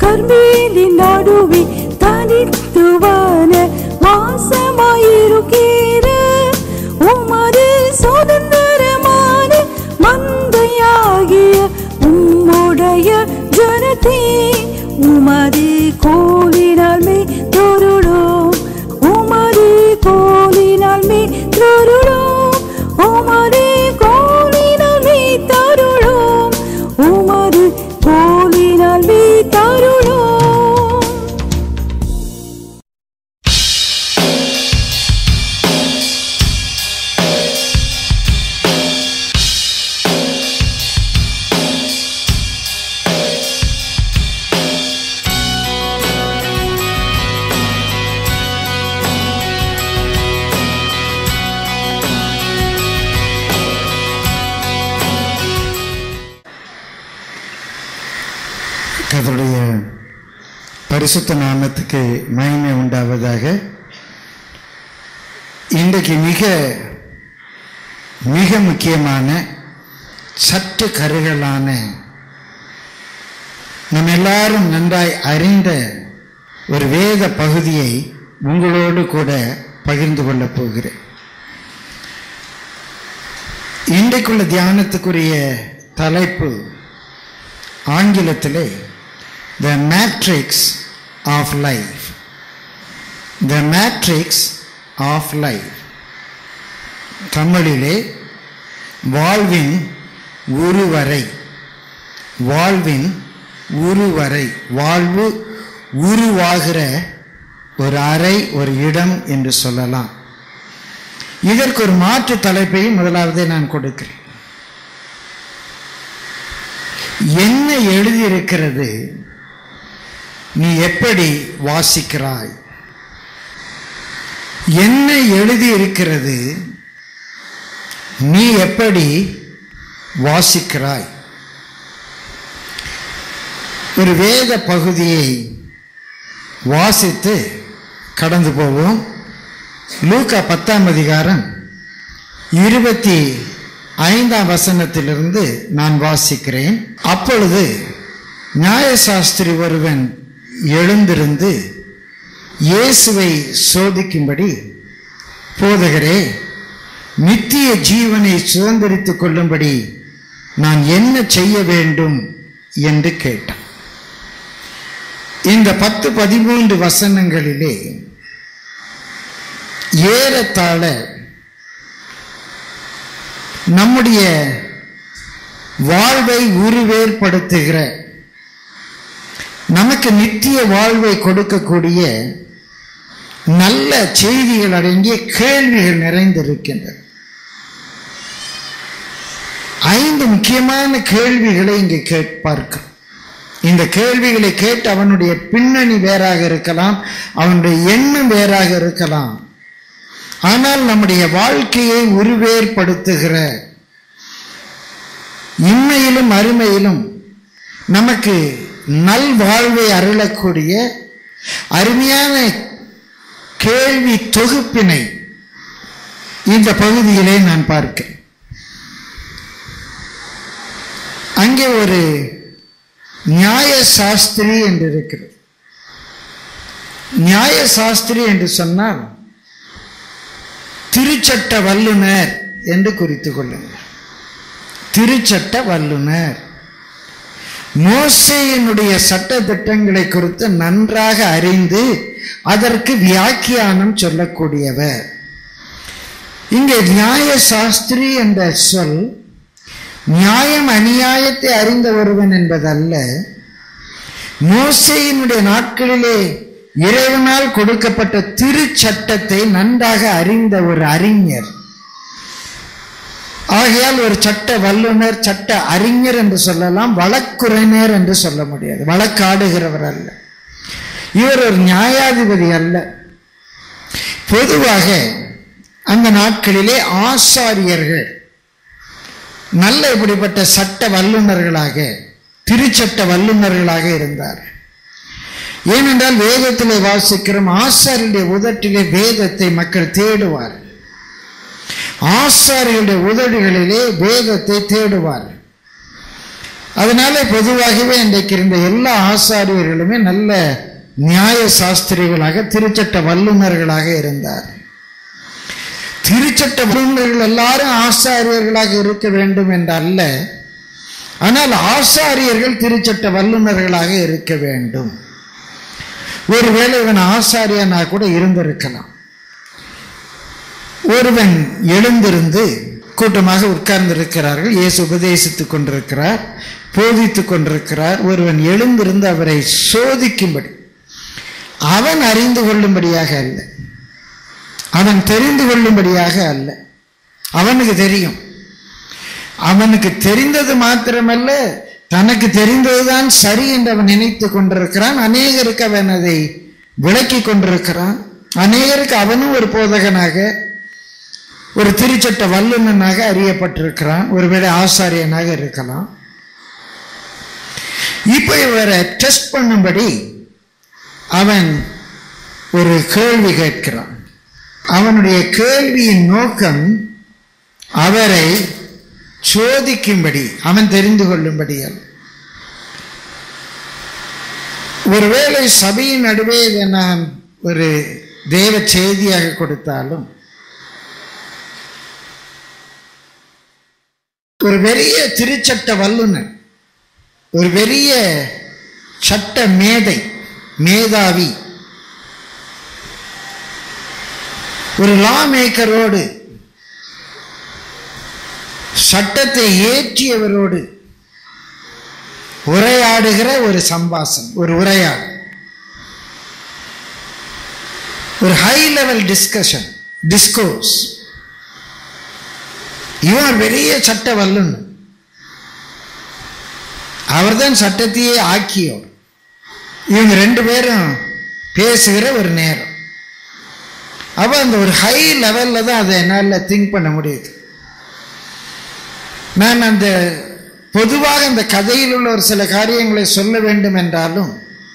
கர்மேலின் நடுவே தனித்துவான வாசமாயிருக்கிற உமது சுதந்திரமான மந்தையாகிய உம்முடைய ஜனத்தே உமது கோலினால் மே தொருளோம் உமது கோலினால் மே தொருளோம் உமது கோலினால் மே தருளோம் உமது கோலினால் மே தருளோம் கர்த்தருடைய பரிசுத்த நாமத்துக்கு மகிமை உண்டாவதாக இன்றைக்கு மிக மிக முக்கியமான சற்று கருகலான நம்ம எல்லாரும் நன்றாய் அறிந்த ஒரு வேத பகுதியை உங்களோடு கூட பகிர்ந்து கொள்ளப் போகிறேன் இன்றைக்குள்ள தியானத்துக்குரிய தலைப்பு ஆங்கிலத்திலே the matrix of life the matrix of life தமிழிலே வாழ்வின் உருவரை வாழ்வின் உருவரை வாழ்வு உருவாகிற ஒரு அறை ஒரு இடம் என்று சொல்லலாம் இதற்கு ஒரு மாற்று தலைப்பையும் முதலாவதே நான் கொடுக்கிறேன் என்ன எழுதியிருக்கிறது நீ எப்படி வாசிக்கிறாய் என்ன எழுதியிருக்கிறது நீ எப்படி வாசிக்கிறாய் ஒரு வேத பகுதியை வாசித்து கடந்து போவோம் லூக்கா பத்தாம் அதிகாரம் இருபத்தி ஐந்தாம் வசனத்திலிருந்து நான் வாசிக்கிறேன் அப்பொழுது நியாயசாஸ்திரி ஒருவன் எழுந்திருந்து இயேசுவை சோதிக்கும்படி போதகரே நித்திய ஜீவனை சுதந்திரித்துக் கொள்ளும்படி நான் என்ன செய்ய வேண்டும் என்று கேட்டான் இந்த பத்து பதிமூன்று வசனங்களிலே ஏறத்தாழ நம்முடைய வாழ்வை உருவேற்படுத்துகிற நமக்கு நித்திய வாழ்வை கொடுக்கக்கூடிய நல்ல செய்திகள் அடங்கிய கேள்விகள் நிறைந்திருக்கின்றன ஐந்து முக்கியமான கேள்விகளை இங்கே கேட்பார்க்கிறோம் இந்த கேள்விகளை கேட்டு அவனுடைய பின்னணி வேறாக இருக்கலாம் அவனுடைய எண்ணம் வேறாக இருக்கலாம் ஆனால் நம்முடைய வாழ்க்கையை உருவேற்படுத்துகிற இன்மையிலும் அருமையிலும் நமக்கு நல்வாழ்வை அருளக்கூடிய அருமையான கேள்வி தொகுப்பினை இந்த பகுதியிலே நான் பார்க்கிறேன் அங்கே ஒரு நியாய சாஸ்திரி என்று இருக்கிறது நியாய சாஸ்திரி என்று சொன்னால் திருச்சட்ட வல்லுனர் என்று குறித்து கொள்ளுங்கள் திருச்சட்ட வல்லுனர் மோசையினுடைய சட்ட திட்டங்களை குறித்து நன்றாக அறிந்து அதற்கு வியாக்கியானம் சொல்லக்கூடியவர் இங்கே நியாய சாஸ்திரி என்ற சொல் நியாயம் அநியாயத்தை அறிந்த ஒருவன் என்பதல்ல மோசையினுடைய நாட்களிலே இறைவனால் கொடுக்கப்பட்ட திருச்சட்டத்தை நன்றாக அறிந்த ஒரு அறிஞர் ஆகையால் ஒரு சட்ட வல்லுனர் சட்ட அறிஞர் என்று சொல்லலாம் வழக்குரைஞர் என்று சொல்ல முடியாது வழக்காடுகிறவர் அல்ல இவர் ஒரு நியாயாதிபதி அல்ல பொதுவாக அந்த நாட்களிலே ஆசாரியர்கள் நல்ல இப்படிப்பட்ட சட்ட வல்லுநர்களாக திருச்சட்ட வல்லுநர்களாக இருந்தார் ஏனென்றால் வேதத்திலே வாசிக்கிறோம் ஆசாரியுடைய உதட்டிலே வேதத்தை மக்கள் தேடுவார் ஆசாரியுடைய உதடுகளிலே வேதத்தை தேடுவார் அதனால பொதுவாகவே இன்றைக்கு இருந்த எல்லா ஆசாரியர்களுமே நல்ல நியாய சாஸ்திரிகளாக திருச்சட்ட வல்லுநர்களாக இருந்தார் திருச்சட்ட வல்லுநர்கள் எல்லாரும் ஆசாரியர்களாக இருக்க வேண்டும் என்று அல்ல ஆனால் ஆசாரியர்கள் திருச்சட்ட வல்லுநர்களாக இருக்க வேண்டும் ஒருவேளை இவன் ஆசாரியனா கூட இருந்திருக்கலாம் ஒருவன் எழுந்திருந்து கூட்டமாக உட்கார்ந்திருக்கிறார்கள் இயேசு உபதேசித்துக் கொண்டிருக்கிறார் போதித்துக் கொண்டிருக்கிறார் ஒருவன் எழுந்திருந்து அவரை சோதிக்கும்படி அவன் அறிந்து கொள்ளும்படியாக அல்ல அவன் தெரிந்து கொள்ளும்படியாக அல்ல அவனுக்கு தெரியும் அவனுக்கு தெரிந்தது மாத்திரமல்ல தனக்கு தெரிந்ததுதான் சரி என்று அவன் நினைத்து கொண்டிருக்கிறான் அநேகருக்கு அவன் அதை விளக்கி கொண்டிருக்கிறான் அநேகருக்கு அவனும் ஒரு போதகனாக ஒரு திருச்சட்ட வல்லுநனாக அறியப்பட்டிருக்கிறான் ஒருவேளை ஆசாரியனாக இருக்கலாம் இப்போ இவரை டெஸ்ட் பண்ணும்படி அவன் ஒரு கேள்வி கேட்கிறான் அவனுடைய கேள்வியின் நோக்கம் அவரை சோதிக்கும்படி அவன் தெரிந்து கொள்ளும்படி அல்ல ஒருவேளை சபையின் நடுவே இதை நான் ஒரு தேவ செய்தியாக கொடுத்தாலும் ஒரு பெரிய திருச்சட்ட வல்லுனர் ஒரு பெரிய சட்ட மேதை மேதாவி ஒரு லா மேக்கரோடு சட்டத்தை ஏற்றியவரோடு உரையாடுகிற ஒரு சம்பாசம் ஒரு உரையாடு ஒரு ஹை லெவல் டிஸ்கஷன் டிஸ்கோர்ஸ் இவன் பெரிய சட்ட வல்லுநர் அவர்தான் சட்டத்தையே ஆக்கியோர் இவங்க ரெண்டு பேரும் பேசுகிற ஒரு நேரம் அப்போ அந்த ஒரு ஹை லெவலில் தான் அதை என்னால் திங்க் பண்ண முடியுது நான் அந்த பொதுவாக அந்த கதையில் உள்ள ஒரு சில காரியங்களை சொல்ல வேண்டும் என்றாலும்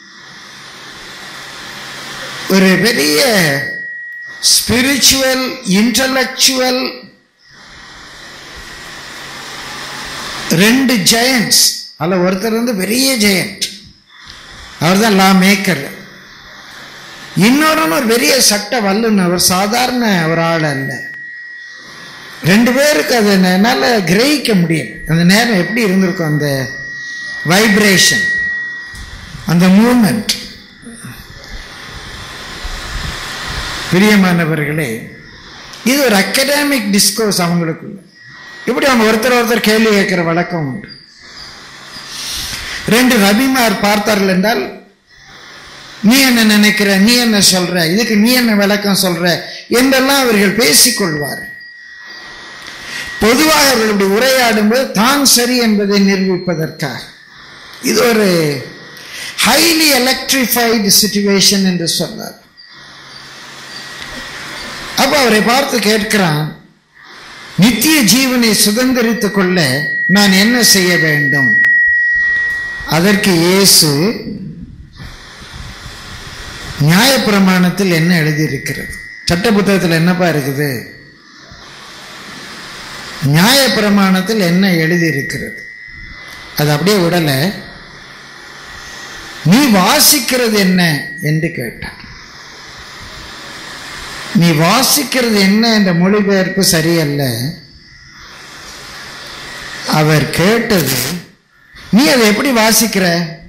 ஒரு பெரிய ஸ்பிரிச்சுவல் இன்டலெக்சுவல் ரெண்டு ஜெயண்ட்ஸ் அதில் ஒருத்தர் வந்து பெரிய ஜெயண்ட் அவர் தான் லா மேக்கர் இன்னொரு ஒரு பெரிய சட்ட வல்லுநர் அவர் சாதாரண ஒரு ஆள் அல்ல ரெண்டு பேருக்கு அதை என்னால் கிரகிக்க முடியல அந்த நேரம் எப்படி இருந்திருக்கும் அந்த வைப்ரேஷன் அந்த மூமெண்ட் பிரியமானவர்களே இது ஒரு அகடாமிக் டிஸ்கோர்ஸ் அவங்களுக்குள்ள இப்படி அவங்க ஒருத்தர் ஒருத்தர் கேள்வி கேட்கிற வழக்கம் உண்டு ரெண்டு ரபிமார் பார்த்தார்கள் என்றால் நீ என்ன நினைக்கிற நீ என்ன சொல்ற இதுக்கு நீ என்ன விளக்கம் சொல்ற என்றெல்லாம் அவர்கள் பேசிக்கொள்வார் பொதுவாக அவர்கள் இப்படி உரையாடும்போது தான் சரி என்பதை நிரூபிப்பதற்காக இது ஒரு ஹைலி எலக்ட்ரிஃபைடு சிச்சுவேஷன் என்று சொன்னார் அப்ப அவரை பார்த்து கேட்கிறான் நித்திய ஜீவனை சுதந்திரித்துக் கொள்ள நான் என்ன செய்ய வேண்டும் அதற்கு இயேசு நியாயப்பிரமாணத்தில் என்ன எழுதியிருக்கிறது சட்ட புத்தகத்தில் என்னப்பா இருக்குது நியாயப்பிரமாணத்தில் என்ன எழுதியிருக்கிறது அது அப்படியே விடல நீ வாசிக்கிறது என்ன என்று கேட்டார் நீ வாசிக்கிறது என்ன என்ற மொழிபெயர்ப்பு சரியல்ல அவர் கேட்டது நீ அதை எப்படி வாசிக்கிற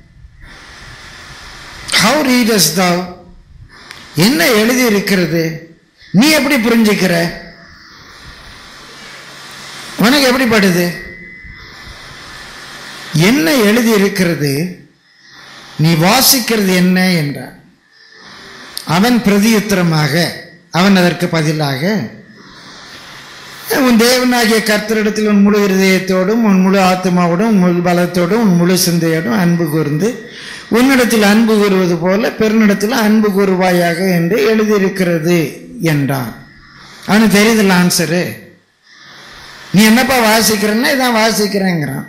ஹவு ரீடஸ் தவ் என்ன எழுதி இருக்கிறது நீ எப்படி புரிஞ்சுக்கிற உனக்கு எப்படி படுது என்ன எழுதி இருக்கிறது நீ வாசிக்கிறது என்ன என்றார் அவன் பிரதியுத்தரமாக அவன் அதற்கு பதிலாக உன் தேவனாகிய கர்த்தரிடத்தில் உன் முழு இருதயத்தோடும் உன் முழு ஆத்மாவோடும் உன் முழு பலத்தோடும் உன் முழு சிந்தையோடும் அன்பு கூர்ந்து உன்னிடத்தில் அன்பு கூறுவது போல பெருனிடத்தில் அன்பு கூறுவாயாக என்று எழுதியிருக்கிறது என்றான் அவனுக்கு தெரியுதில்ல ஆன்சரு நீ என்னப்பா வாசிக்கிறன்னா இதான் வாசிக்கிறேங்கிறான்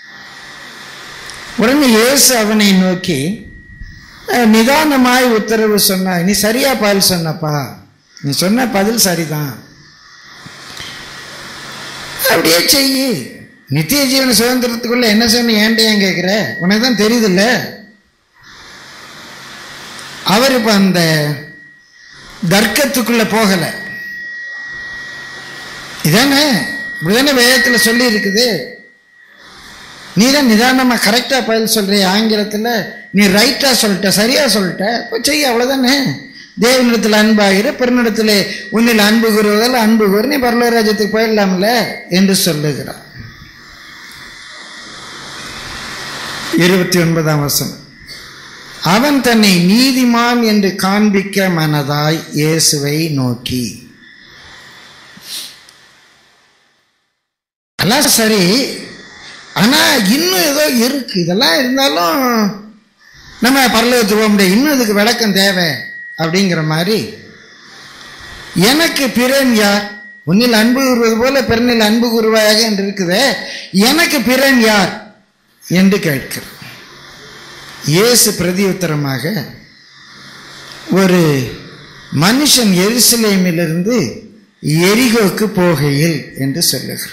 உடனே இயேசு அவனை நோக்கி அஹ், நிதானமாய் உத்தரவு சொன்னாய் நீ சரியா பதில் சொன்னப்பா நீ சொன்ன பதில் சரிதான் அப்படியே செய்யி நித்திய ஜீவன சுதந்திரத்துக்குள்ள என்ன சொன்ன ஏன்டே ஏன் கேட்குற உனக்கு தான் தெரியுதுல்ல அவர் இப்போ அந்த தர்க்கத்துக்குள்ள போகலை இதானே இப்படிதானே வேதத்தில் சொல்லி இருக்குது நீ தான் நிதானமாக கரெக்டாக பதில் சொல்றிய ஆங்கிலத்தில் நீ ரைட்டாக சொல்லிட்ட சரியாக சொல்லிட்ட இப்போ செய்ய அவ்வளோதானே தேவனிடத்தில் அன்பாகிற பெருநிடத்தில் உன்னில் அன்பு கூறுவதால் அன்பு கூறு நீ பரலோராஜ்யத்துக்கு போயிடலாம்ல என்று சொல்லுகிறார் இருபத்தி ஒன்பதாம் வசனம் அவன் தன்னை நீதிமான் என்று காண்பிக்க மனதாய் இயேசுவை நோக்கி எல்லாம் சரி ஆனா இன்னும் ஏதோ இருக்கு இதெல்லாம் இருந்தாலும் நம்ம பரலோகத்துக்கு போக முடியாது இன்னும் இதுக்கு விளக்கம் தேவை அப்படிங்கிற மாதிரி எனக்கு பிறன் யார் உன்னில் அன்பு கூறுவது போல பிறனில் அன்பு கூறுவாயாக என்று இருக்குதே எனக்கு பிறன் யார் என்று கேட்கிறார் இயேசு பிரதியுத்தரமாக ஒரு மனுஷன் எருசலேமிலிருந்து எரிகோக்கு போகையில் என்று சொல்லுகிறார்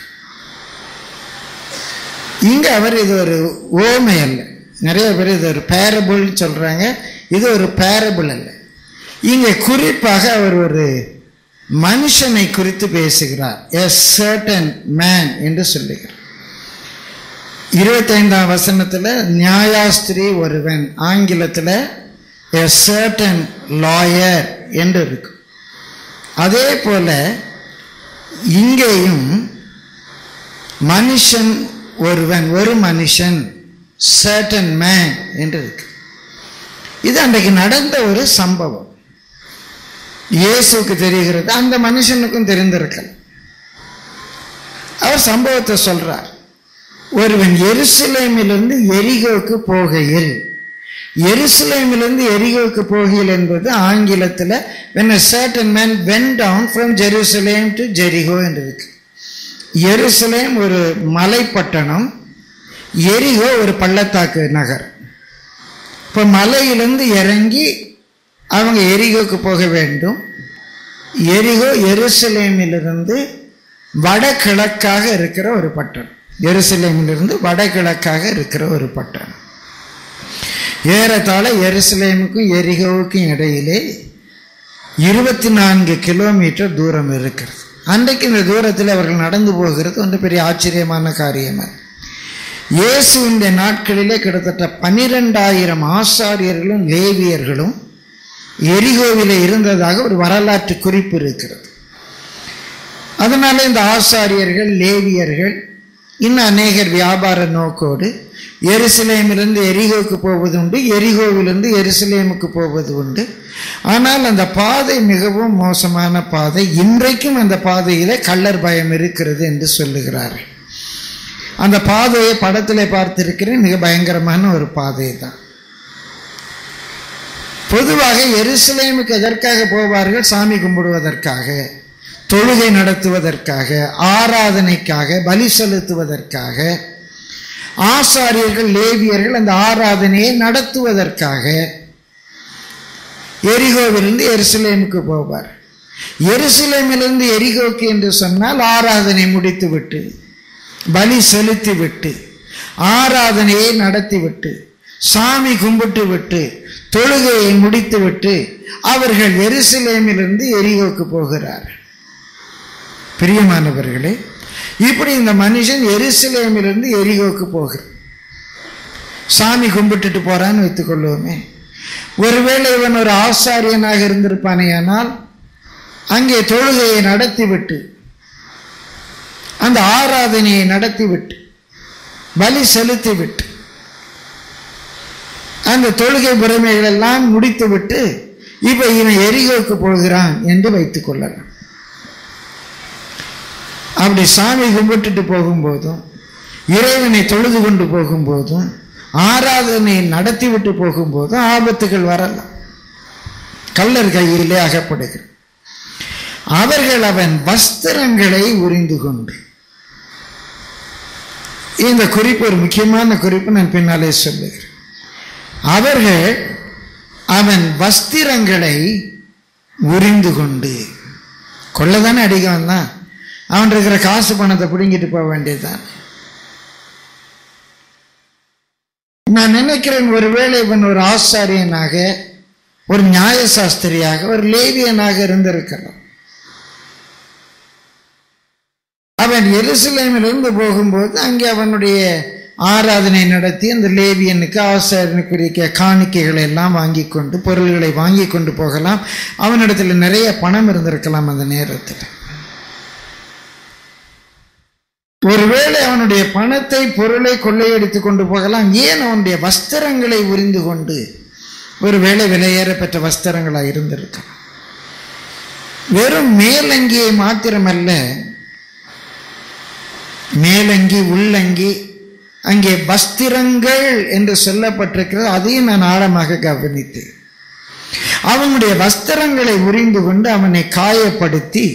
இங்க அவர் இது ஒரு ஓமை அல்ல நிறைய பேர் இது ஒரு பேரபிள் சொல்றாங்க இது ஒரு பேரபிள் அல்ல இங்க குறிப்பாக அவர் ஒரு மனுஷனை குறித்து பேசுகிறார் எ சர்டன் மேன் என்று சொல்லுகிறார் இருபத்தைந்தாம் வசனத்தில் நியாயாஸ்திரி ஒருவன் ஆங்கிலத்தில் எ சர்டன் லாயர் என்று இருக்கு அதே போல இங்கேயும் மனுஷன் ஒருவன் ஒரு மனுஷன் சர்டன் மேன் என்று இருக்கு இது அன்றைக்கு நடந்த ஒரு சம்பவம் இயேசுக்கு தெரிகிறது அந்த மனுஷனுக்கும் தெரிந்திருக்கல அவர் சம்பவத்தை சொல்றார் ஒருவன் எருசலேமிலிருந்து எரிகோக்கு போகையில் எருசலேமிலிருந்து எரிகோக்கு போகையில் என்பது ஆங்கிலத்தில் when a certain man went down from Jerusalem to Jericho என்று இருக்கு எருசலேம் ஒரு மலைப்பட்டணம் எரிகோ ஒரு பள்ளத்தாக்கு நகர் இப்போ மலையிலிருந்து இறங்கி அவங்க எரிகோக்கு போக வேண்டும் எரிகோ எருசலேமிலிருந்து வடகிழக்காக இருக்கிற ஒரு பட்டணம் எருசலேமிலிருந்து வடகிழக்காக இருக்கிற ஒரு பட்டணம் ஏறத்தாழ எருசலேமுக்கும் எரிகோவுக்கும் இடையிலே இருபத்தி நான்கு கிலோமீட்டர் தூரம் இருக்கிறது அன்றைக்கு இந்த தூரத்தில் அவர்கள் நடந்து போகிறது ஒன்று பெரிய ஆச்சரியமான காரியமாக இயேசுவின் நாட்களிலே கிட்டத்தட்ட பனிரெண்டாயிரம் ஆசாரியர்களும் லேவியர்களும் எரிகோவிலே இருந்ததாக ஒரு வரலாற்று குறிப்பு இருக்கிறது அதனால இந்த ஆசாரியர்கள் லேவியர்கள் இன்னும் அநேகர் வியாபார நோக்கோடு எருசலேமிலிருந்து எரிகோவுக்கு போவது உண்டு எரிகோவிலிருந்து எருசலேமுக்கு போவது உண்டு ஆனால் அந்த பாதை மிகவும் மோசமான பாதை இன்றைக்கும் அந்த பாதையிலே கள்ளர் பயம் இருக்கிறது என்று சொல்லுகிறார்கள் அந்த பாதையை படத்தில் பார்த்திருக்கிறேன் மிக பயங்கரமான ஒரு பாதை தான் பொதுவாக எருசலேமுக்கு எதற்காக போவார்கள் சாமி கும்பிடுவதற்காக தொழுகை நடத்துவதற்காக ஆராதனைக்காக பலி செலுத்துவதற்காக ஆசாரியர்கள் லேவியர்கள் அந்த ஆராதனையை நடத்துவதற்காக எரிகோவிலிருந்து எருசலேமுக்கு போவார் எருசலேமிலிருந்து எரிகோக்கு என்று சொன்னால் ஆராதனை முடித்துவிட்டு பலி செலுத்திவிட்டு ஆராதனையை நடத்திவிட்டு சாமி கும்பிட்டு விட்டு தொழுகையை முடித்துவிட்டு அவர்கள் எருசலேமிலிருந்து எரிகோக்கு போகிறார் பிரியமானவர்களே இப்படி இந்த மனுஷன் எருசலேமிலிருந்து எரிகோக்கு போகிறார் சாமி கும்பிட்டுட்டு போறான்னு வைத்துக்கொள்வோமே ஒருவேளை இவன் ஒரு ஆசாரியனாக இருந்திருப்பானேயானால் அங்கே தொழுகையை நடத்திவிட்டு அந்த ஆராதனையை நடத்திவிட்டு பலி செலுத்திவிட்டு அந்த தொழுகை முறைமைகள் எல்லாம் முடித்துவிட்டு இப்ப இவன் எரிகோக்கு போகிறான் என்று வைத்துக் கொள்ளலாம் அப்படி சாமி கும்பிட்டுட்டு போகும்போதும் இறைவனை தொழுது கொண்டு போகும்போதும் ஆராதனை நடத்திவிட்டு போகும்போதும் ஆபத்துகள் வரலாம் கள்ளர் கையிலே அகப்படுகிறார் அவர்கள் அவன் வஸ்திரங்களை உறிந்து கொண்டு இந்த குறிப்பு ஒரு முக்கியமான குறிப்பு நான் பின்னாலே சொல்லுகிறேன் அவர்கள் அவன் வஸ்திரங்களை உறிந்து கொண்டு கொள்ளதானே அடிக்க வந்தான் அவன் இருக்கிற காசு பணத்தை பிடுங்கிட்டு போக வேண்டியதுதான் நான் நினைக்கிறேன் ஒருவேளை இவன் ஒரு ஆசாரியனாக ஒரு நியாயசாஸ்திரியாக ஒரு லேவியனாக இருந்திருக்கலாம் அவன் எருசலேமிலிருந்து போகும்போது அங்கே அவனுடைய ஆராதனை நடத்தி அந்த லேவியனுக்கு ஆசாரியனுக்குரிய காணிக்கைகளை எல்லாம் வாங்கி கொண்டு பொருள்களை வாங்கி கொண்டு போகலாம் அவனிடத்தில் நிறைய பணம் இருந்திருக்கலாம் அந்த நேரத்தில் ஒருவேளை அவனுடைய பணத்தை பொருளை கொள்ளையடித்து கொண்டு போகலாம் ஏன் அவனுடைய வஸ்திரங்களை உரிந்து கொண்டு ஒருவேளை விலையேற பெற்ற வஸ்திரங்களாக இருந்திருக்கலாம் வெறும் மேலங்கியை மாத்திரமல்ல மேலங்கி உள்ளங்கி அங்கே வஸ்திரங்கள் என்று சொல்லப்பட்டிருக்கிறது அதையும் நான் ஆழமாக கவனித்தேன் அவனுடைய வஸ்திரங்களை உரிந்து கொண்டு அவனை காயப்படுத்தி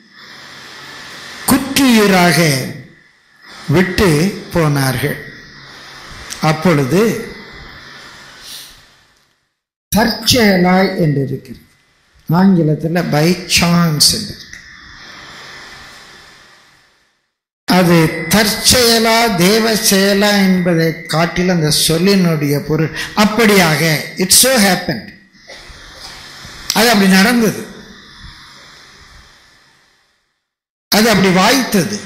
குற்றுயிராக விட்டு போனார்கள் அப்பொழுது தற்செயலாய் என்று இருக்கிறது ஆங்கிலத்தில் பை சான்ஸ் என்று இருக்கு. அது தற்செயலா தேவ செயலா என்பதை காட்டில் அந்த சொல்லினுடைய பொருள் அப்படியாக இட்ஸ் so happened அது அப்படி நடந்தது அது அப்படி வாய்த்தது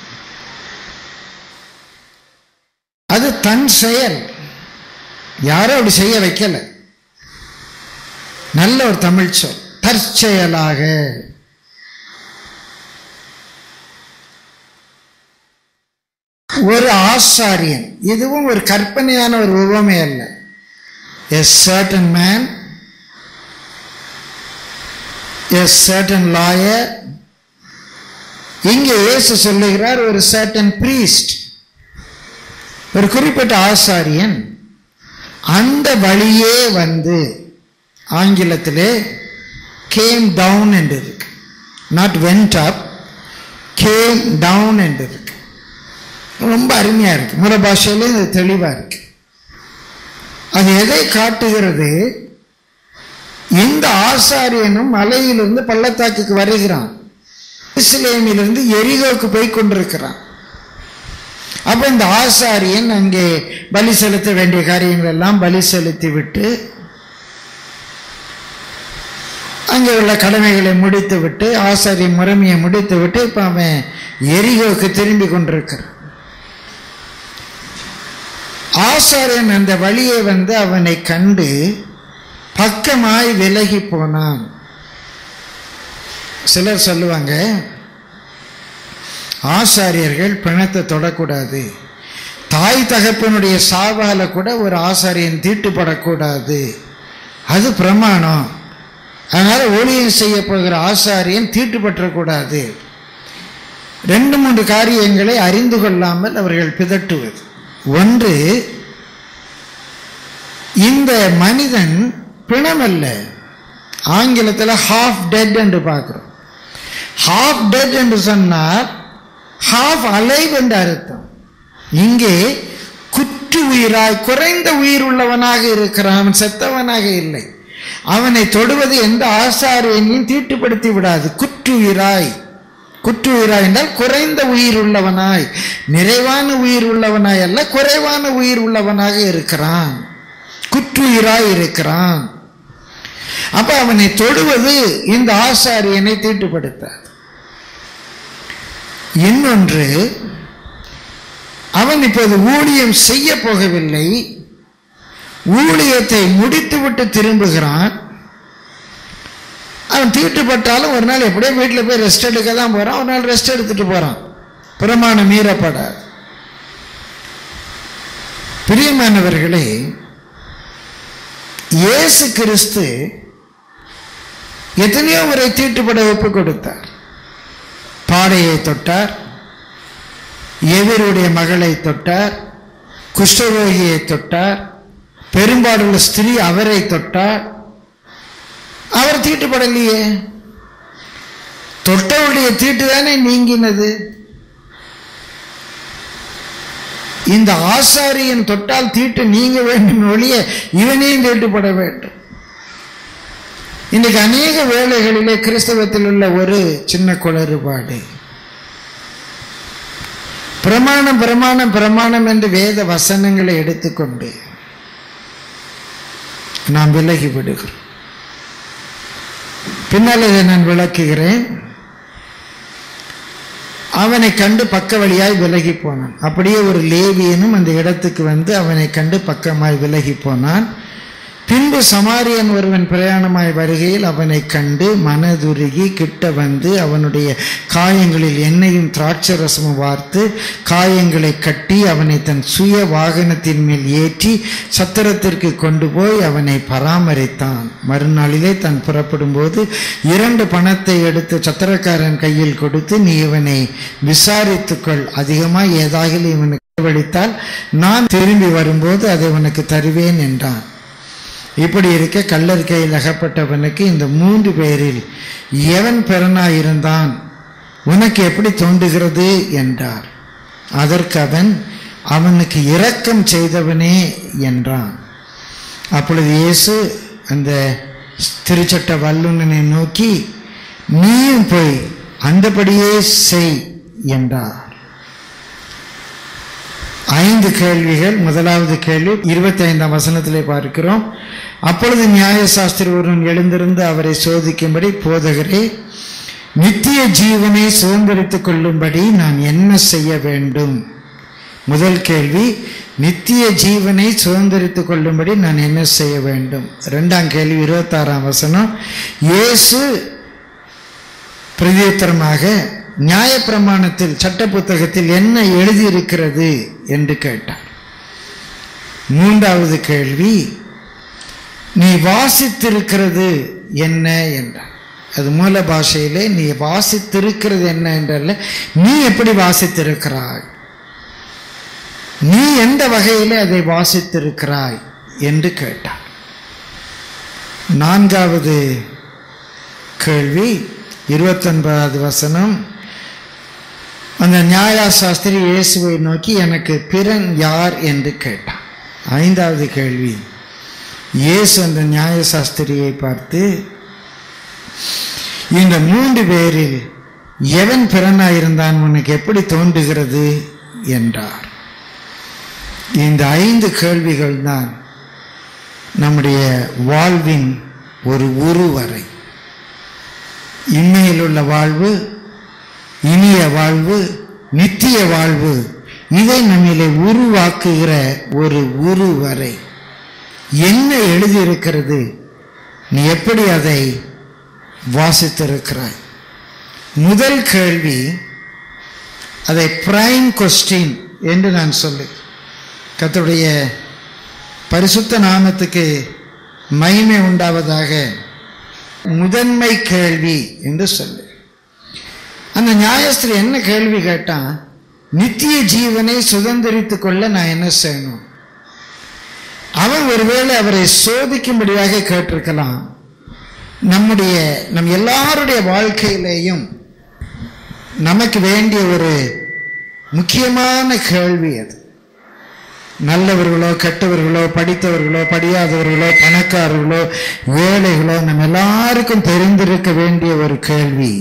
அது தன் செயல் யாரும் அப்படி செய்ய வைக்கல நல்ல ஒரு தமிழ் சொல் தற்செயலாக ஒரு ஆசாரியன் இதுவும் ஒரு கற்பனையான ஒரு உவமை அல்ல a certain man a certain lawyer இங்கே இயேசு சொல்லுகிறார் ஒரு certain priest ஒரு குறிப்பிட்ட ஆசாரியன் அந்த வழியே வந்து ஆங்கிலத்திலே கேம் டவுன் என்று இருக்கு not went up came down என்று இருக்கு ரொம்ப அருமையா இருக்கு மூல பாஷையிலே இது தெளிவா இருக்கு அது எதை காட்டுகிறது இந்த ஆசாரியனும் மலையிலிருந்து பள்ளத்தாக்குக்கு வருகிறான் இஸ்லேமிலிருந்து எரிகோக்கு போய் கொண்டிருக்கிறான் அப்ப இந்த ஆசாரியன் அங்கே பலி செலுத்த வேண்டிய காரியங்கள் எல்லாம் பலி செலுத்தி விட்டு அங்கே உள்ள கடமைகளை முடித்து விட்டு ஆசாரிய முறைமையை முடித்து விட்டு இப்ப அவன் எரிகோக்கு திரும்பி கொண்டிருக்கிறான் ஆசாரியன் அந்த வழியை வந்து அவனை கண்டு பக்கமாய் விலகி போனான் சிலர் சொல்லுவாங்க ஆசாரியர்கள் பிணத்தை தொடக்கூடாது தாய் தகப்பனுடைய சாவால கூட ஒரு ஆசாரியன் தீட்டுப்படக்கூடாது அது பிரமாணம் அதனால ஊழியம் செய்ய போகிற ஆசாரியன் தீட்டுப்பற்றக்கூடாது ரெண்டு மூன்று காரியங்களை அறிந்து கொள்ளாமல் அவர்கள் பிதட்டுவது ஒன்று இந்த மனிதன் பிணமல்ல ஆங்கிலத்தில் ஹாஃப் டெட் என்று பார்க்கிறோம் ஹாஃப் டெட் என்று சொன்னால் ஹாஃப் அலைவ் என்று அர்த்தம் இங்கே குற்று உயிராய் குறைந்த உயிர் உள்ளவனாக இருக்கிறான் அவன் செத்தவனாக இல்லை அவனை தொடுவது எந்த ஆசாரியனையும் தீட்டுப்படுத்தி விடாது குற்றுயிராய் குற்றுயிராய் என்றால் குறைந்த உயிர் உள்ளவனாய் நிறைவான உயிர் உள்ளவனாய் அல்ல குறைவான உயிர் உள்ளவனாக இருக்கிறான் குற்றுயிராய் இருக்கிறான் அப்ப அவனை தொடுவது இந்த ஆசாரியனை தீட்டுப்படுத்தாது இன்னொன்று அவன் இப்போது ஊழியம் செய்ய போகவில்லை ஊழியத்தை முடித்துவிட்டு திரும்புகிறான் அவன் தீட்டுப்பட்டாலும் ஒரு நாள் எப்படியோ வீட்டில் போய் ரெஸ்ட் எடுக்க தான் போகிறான் ஒரு நாள் ரெஸ்ட் எடுத்துட்டு போகிறான் பிரமாணம் மீறப்படாது பிரியமானவர்களே இயேசு கிறிஸ்து எத்தனையோ முறை தீட்டுப்பட ஒப்பு கொடுத்தார் பாடையை தொட்டார் எதிருடைய மகளை தொட்டார் குஷ்டரோகியை தொட்டார் பெரும்பாடுள்ள ஸ்திரீ அவரை தொட்டார் அவர் தீட்டுப்படலையே தொட்டவருடைய தீட்டு தானே நீங்கினது இந்த ஆசாரியன் தொட்டால் தீட்டு நீங்க வேண்டும் ஒழிய இவனையும் தீட்டுப்பட வேண்டும் இன்னைக்கு அநேக வேளைகளிலே கிறிஸ்தவத்தில் உள்ள ஒரு சின்ன குளறுபாடு பிரமாணம் பிரமாணம் பிரமாணம் என்று வேத வசனங்களை எடுத்துக்கொண்டு நாம் விலகி விடுகிறோம் பின்னால் இதை நான் விளக்குகிறேன் அவனை கண்டு பக்க வழியாய் விலகி போனான் அப்படியே ஒரு லேவியனும் அந்த இடத்துக்கு வந்து அவனை கண்டு பக்கமாய் விலகி போனான் பின்பு சமாரியன் ஒருவன் பிரயாணமாய் வருகையில் அவனை கண்டு மனதுருகி கிட்ட வந்து அவனுடைய காயங்களில் எண்ணெயும் திராட்சை ரசமும் வார்த்து காயங்களை கட்டி அவனை தன் சுய வாகனத்தின் மேல் ஏற்றி சத்திரத்திற்கு கொண்டு போய் அவனை பராமரித்தான் மறுநாளிலே தான் புறப்படும்போது இரண்டு பணத்தை எடுத்து சத்திரக்காரன் கையில் கொடுத்து நீ இவனை விசாரித்துக்கொள் அதிகமாக ஏதாகிலும் இவனுக்கு வழித்தால் நான் திரும்பி வரும்போது அதை உனக்கு தருவேன் என்றான் இப்படி இருக்க கள்ளர் கையில் அகப்பட்டவனுக்கு இந்த மூன்று பேரில் எவன் பெறனாயிருந்தான் உனக்கு எப்படி தோன்றுகிறது என்றார் அதற்கு அவன் அவனுக்கு இரக்கம் செய்தவனே என்றான் அப்பொழுது இயேசு அந்த திருச்சட்ட வல்லுனனை நோக்கி நீயும் போய் அந்தபடியே செய் என்றார் ஐந்து கேள்விகள் முதலாவது கேள்வி இருபத்தி ஐந்தாம் வசனத்திலே பார்க்கிறோம் அப்பொழுது நியாயசாஸ்திரி ஒருவன் எழுந்திருந்து அவரை சோதிக்கும்படி போதகரே நித்திய ஜீவனை சுதந்திரித்துக் கொள்ளும்படி நான் என்ன செய்ய வேண்டும் முதல் கேள்வி நித்திய ஜீவனை சுதந்திரித்துக் கொள்ளும்படி நான் என்ன செய்ய வேண்டும் இரண்டாம் கேள்வி இருபத்தாறாம் வசனம் இயேசு பிரதியுத்தரமாக நியாயப்பிரமாணத்தில் சட்ட புத்தகத்தில் என்ன எழுதியிருக்கிறது என்று கேட்டார் மூன்றாவது கேள்வி நீ வாசித்திருக்கிறது என்ன என்றார் அது மூல பாஷையிலே நீ வாசித்திருக்கிறது என்ன என்றல்ல நீ எப்படி வாசித்திருக்கிறாய் நீ எந்த வகையிலே அதை வாசித்திருக்கிறாய் என்று கேட்டார் நான்காவது கேள்வி இருபத்தொன்பதாவது வசனம் அந்த நியாயாசாஸ்திரி இயேசுவை நோக்கி எனக்கு பிறன் யார் என்று கேட்டான் ஐந்தாவது கேள்வி இயேசு அந்த நியாயசாஸ்திரியை பார்த்து இந்த மூன்று பேரில் எவன் பிறனாயிருந்தான் உனக்கு எப்படி தோன்றுகிறது என்றார் இந்த ஐந்து கேள்விகள் தான் நம்முடைய வாழ்வின் ஒரு உருவரை இம்மையில் உள்ள வாழ்வு இனிய வாழ்வு நித்திய வாழ்வு இதை நம்மிலே உருவாக்குகிற ஒரு உருவரை என்ன எழுதியிருக்கிறது நீ எப்படி அதை வாசித்திருக்கிறாய் முதல் கேள்வி அதை பிரைம் கொஸ்டின் என்று நான் சொல்லி கர்த்தருடைய பரிசுத்த நாமத்துக்கு மகிமை உண்டாவதாக முதன்மை கேள்வி என்று சொல்லு அந்த நியாயஸ்திரி என்ன கேள்வி கேட்டான் நித்திய ஜீவனை சுதந்திரித்துக் கொள்ள நான் என்ன செய்யணும் அவன் ஒருவேளை அவரை சோதிக்கும்படியாக கேட்டிருக்கலாம் நம்முடைய நம் எல்லாருடைய வாழ்க்கையிலேயும் நமக்கு வேண்டிய ஒரு முக்கியமான கேள்வி அது நல்லவர்களோ கெட்டவர்களோ படித்தவர்களோ படியாதவர்களோ பணக்காரர்களோ ஏழைகளோ நம்ம எல்லாருக்கும் தெரிந்திருக்க வேண்டிய ஒரு கேள்வி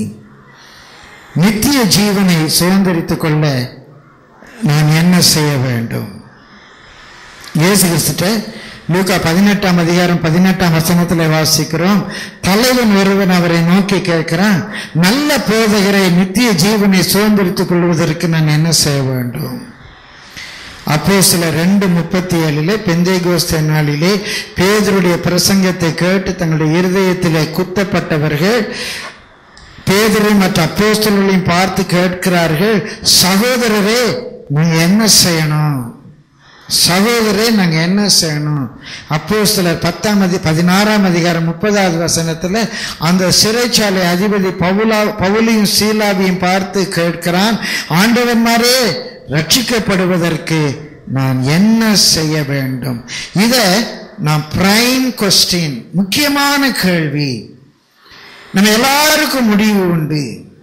நித்திய ஜீவனை சுதந்திரித்துக் கொள்ள நான் என்ன செய்ய வேண்டும் இயேசு கிறிஸ்துட்ட லூக்கா பதினெட்டாம் அதிகாரம் பதினெட்டாம் வசனத்தில் வாசிக்கிறோம் தலைவன் ஒருவன் அவரை நோக்கி கேட்கிறான் நல்ல போதகரை நித்திய ஜீவனை சுதந்திரித்துக் கொள்வதற்கு நான் என்ன செய்ய வேண்டும் அப்போ சில ரெண்டு முப்பத்தி ஏழிலே பெந்தை கோஸ்த நாளிலே பேதருடைய பிரசங்கத்தை கேட்டு தங்களுடைய இருதயத்திலே குத்தப்பட்டவர்கள் பேதரை மற்ற அப்போஸ்தலர்களையும் பார்த்து கேட்கிறார்கள் சகோதரரே நீங்க என்ன செய்யணும் சகோதரே நாங்க என்ன செய்யணும் அப்போ சிலர் பத்தாம் அதி பதினாறாம் அதிகாரம் முப்பதாவது வசனத்துல அந்த சிறைச்சாலை அதிபதி பவுலா பவுலியும் சீலாவையும் பார்த்து கேட்கிறான் ஆண்டவன்மாரே ரட்சிக்கப்படுவதற்கு நான் என்ன செய்ய வேண்டும் இத நான் பிரைம் கொஸ்டின் முக்கியமான கேள்வி நம்ம எல்லாருக்கும் முடிவு உண்டு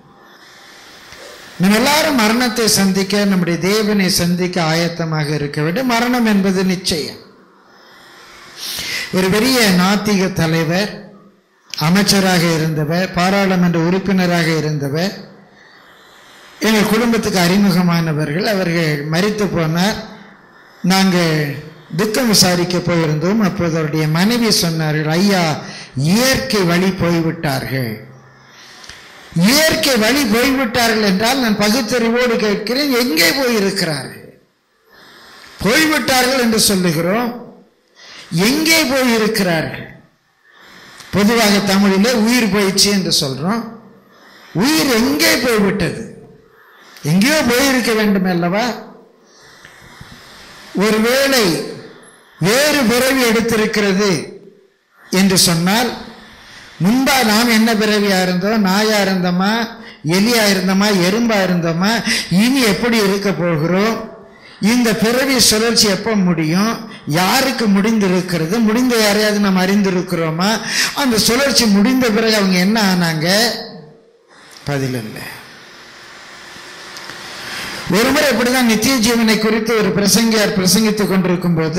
நம்ம எல்லாரும் மரணத்தை சந்திக்க நம்முடைய தேவனை சந்திக்க ஆயத்தமாக இருக்க வேண்டும் மரணம் என்பது நிச்சயம் ஒரு பெரிய நாத்திக தலைவர் அமைச்சராக இருந்தவர் பாராளுமன்ற உறுப்பினராக இருந்தவர் எங்கள் குடும்பத்துக்கு அறிமுகமானவர்கள் அவர்கள் மறித்து போனார் நாங்கள் துக்கம் விசாரிக்க போயிருந்தோம் அப்போது அவருடைய மனைவி சொன்னார்கள் ஐயா இயற்கை வழி போய்விட்டார்கள் இயற்கை வழி போய்விட்டார்கள் என்றால் நான் பகுத்தறிவோடு கேட்கிறேன் எங்கே போயிருக்கிறார்கள் போய்விட்டார்கள் என்று சொல்லுகிறோம் எங்கே போயிருக்கிறார்கள் பொதுவாக தமிழிலே உயிர் போயிடுச்சு என்று சொல்றோம் உயிர் எங்கே போய்விட்டது எங்கேயோ போயிருக்க வேண்டும் அல்லவா ஒருவேளை வேறு பிறவி எடுத்திருக்கிறது என்று சொன்னால் முன்பா நாம் என்ன பிறவியா இருந்தோம் நாயா இருந்தோமா எலியா இருந்தோமா எறும்பா இருந்தோமா இனி எப்படி இருக்க போகிறோம் இந்த பிறவி சுழற்சி எப்போ முடியும் யாருக்கு முடிந்திருக்கிறது முடிந்த யாரையாவது நாம் அறிந்திருக்கிறோமா அந்த சுழற்சி முடிந்த பிறகு அவங்க என்ன ஆனாங்க பதில் இல்லை ஒருமுறை இப்படிதான் நித்திய ஜீவனை குறித்து ஒரு பிரசங்கியார் பிரசங்கித்துக் கொண்டிருக்கும் போது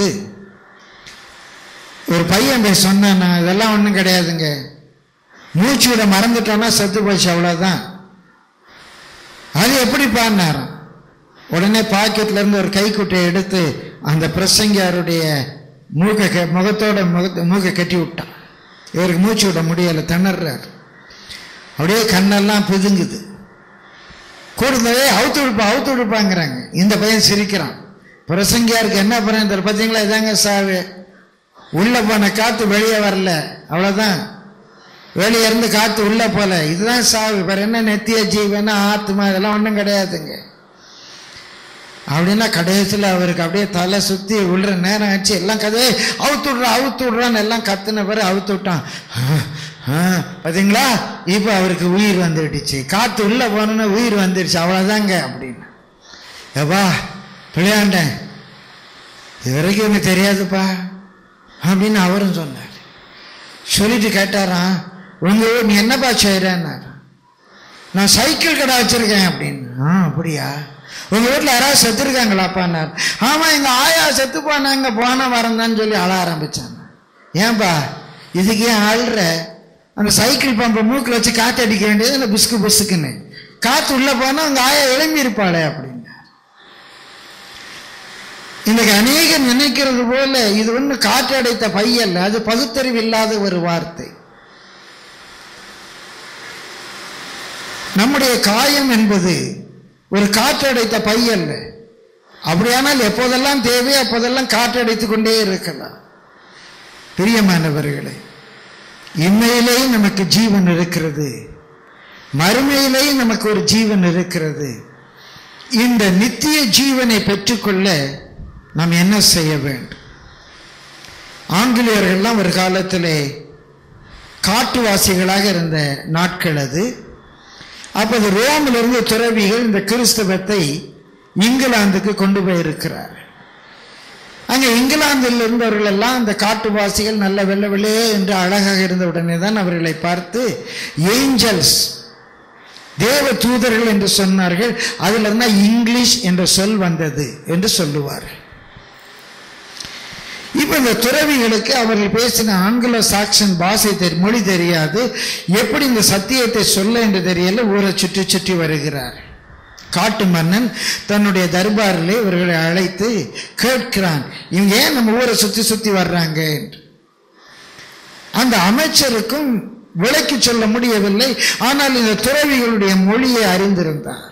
ஒரு பையன் போய் சொன்னான் "நான் இதெல்லாம் ஒன்றும் கிடையாதுங்க மூச்சு விட மறந்துட்டோம்னா செத்து போச்சு அவ்வளோதான் அது எப்படி பாடினாராம் உடனே பாக்கெட்ல இருந்து ஒரு கைக்குட்டையை எடுத்து அந்த பிரசங்கியாருடைய மூக்க க- முகத்தோட முகத்தை மூக்க கட்டி விட்டான் இவருக்கு மூச்சு விட முடியல திணறார் அப்படியே கண்ணெல்லாம் பிதுங்குது கூடுதலே அவுத்து விடுப்பா அவுத்து விடுப்பாங்கிறாங்க இந்த பையன் சிரிக்கிறான் பிரசங்கியாருக்கு என்ன பண்ணுறது பார்த்தீங்களா இதாங்க சாவு உள்ள போன காத்து வெளியே வரல அவ்வளவுதான் வெளியே இருந்து காத்து உள்ள போல இதுதான் சாவு வேற என்ன நெத்திய ஜீவன ஆத்மா இதெல்லாம் ஒன்றும் கிடையாதுங்க அப்படின்னா கடைசியில் அவருக்கு அப்படியே தலை சுத்தி விழுற நேரம் ஆச்சு எல்லாம் கதையே அவுத்து விட்றான் அவுத்து விட்றான்னு எல்லாம் கத்துன பிறகு அவுத்து விட்டான் ஆ, பாத்தீங்களா இப்போ அவருக்கு உயிர் வந்துடுச்சு காத்து உள்ள போனோன்னா உயிர் வந்துடுச்சு அவ்வளோதாங்க அப்படின்னு ஏப்பா பிள்ளையாண்டேன் இது வரைக்கும் எனக்கு தெரியாதுப்பா அப்படின்னு அவரும் சொன்னார் சொல்லிட்டு கேட்டாராம் உங்க ஊர் நீ என்னப்பா செய்கிறேன்னார் நான் சைக்கிள் கடை வச்சிருக்கேன் அப்படின்னு ஆ அப்படியா உங்க வீட்டில் யாராவது செத்துருக்காங்களாப்பான்னார் ஆமா எங்க ஆயா செத்து போனாங்க போன வரந்தான்னு சொல்லி அழ ஆரம்பிச்சாங்க ஏன்பா இதுக்கு ஏன் அழுற அந்த சைக்கிள் பம்பை மூக்கில் வச்சு காத்து அடிக்க வேண்டியது இல்லை புஸ்கு புஸ்குன்னு காத்து உள்ள போனா உங்க ஆயா எழும்பி இருப்பாளே அப்படின்னு இன்னைக்கு அநேகர் நினைக்கிறது போல இது ஒண்ணு காற்றடைத்த பையல்ல அது பகுத்தறிவு இல்லாத ஒரு வார்த்தை நம்முடைய காயம் என்பது ஒரு காற்றடைத்த பையல்ல அப்படியானால் எப்போதெல்லாம் தேவை அப்போதெல்லாம் காற்றடைத்துக் கொண்டே இருக்கலாம் பிரியமானவர்களே இம்மையிலேயும் நமக்கு ஜீவன் இருக்கிறது மறுமையிலேயும் நமக்கு ஒரு ஜீவன் இருக்கிறது இந்த நித்திய ஜீவனை பெற்றுக்கொள்ள நாம் என்ன செய்ய வேண்டும் ஆங்கிலேயர்கள்லாம் ஒரு காலத்திலே காட்டுவாசிகளாக இருந்த நாட்கள் அது அப்போது ரோமிலிருந்து துறவிகள் இந்த கிறிஸ்தவத்தை இங்கிலாந்துக்கு கொண்டு போயிருக்கிறார் அங்கே இங்கிலாந்தில் இருந்தவர்கள் எல்லாம் அந்த காட்டுவாசிகள் நல்ல வெள்ளை வெள்ளே என்று அழகாக இருந்த உடனே தான் அவர்களை பார்த்து ஏஞ்சல்ஸ் தேவ தூதர்கள் என்று சொன்னார்கள் அதுல இருந்தா இங்கிலீஷ் என்ற சொல் வந்தது என்று சொல்லுவார்கள் இப்ப இந்த துறவிகளுக்கு அவர்கள் பேசின ஆங்கில சாக்சன் பாஷை தெரி மொழி தெரியாது எப்படி இந்த சத்தியத்தை சொல்ல என்று தெரியல ஊரை சுற்றி சுற்றி வருகிறார் காட்டு மன்னன் தன்னுடைய தர்பாரிலே இவர்களை அழைத்து கேட்கிறான் இவங்க ஏன் நம்ம ஊரை சுத்தி சுத்தி வர்றாங்க என்று அந்த அமைச்சருக்கும் விளக்கி சொல்ல முடியவில்லை ஆனால் இந்த துறவிகளுடைய மொழியை அறிந்திருந்தார்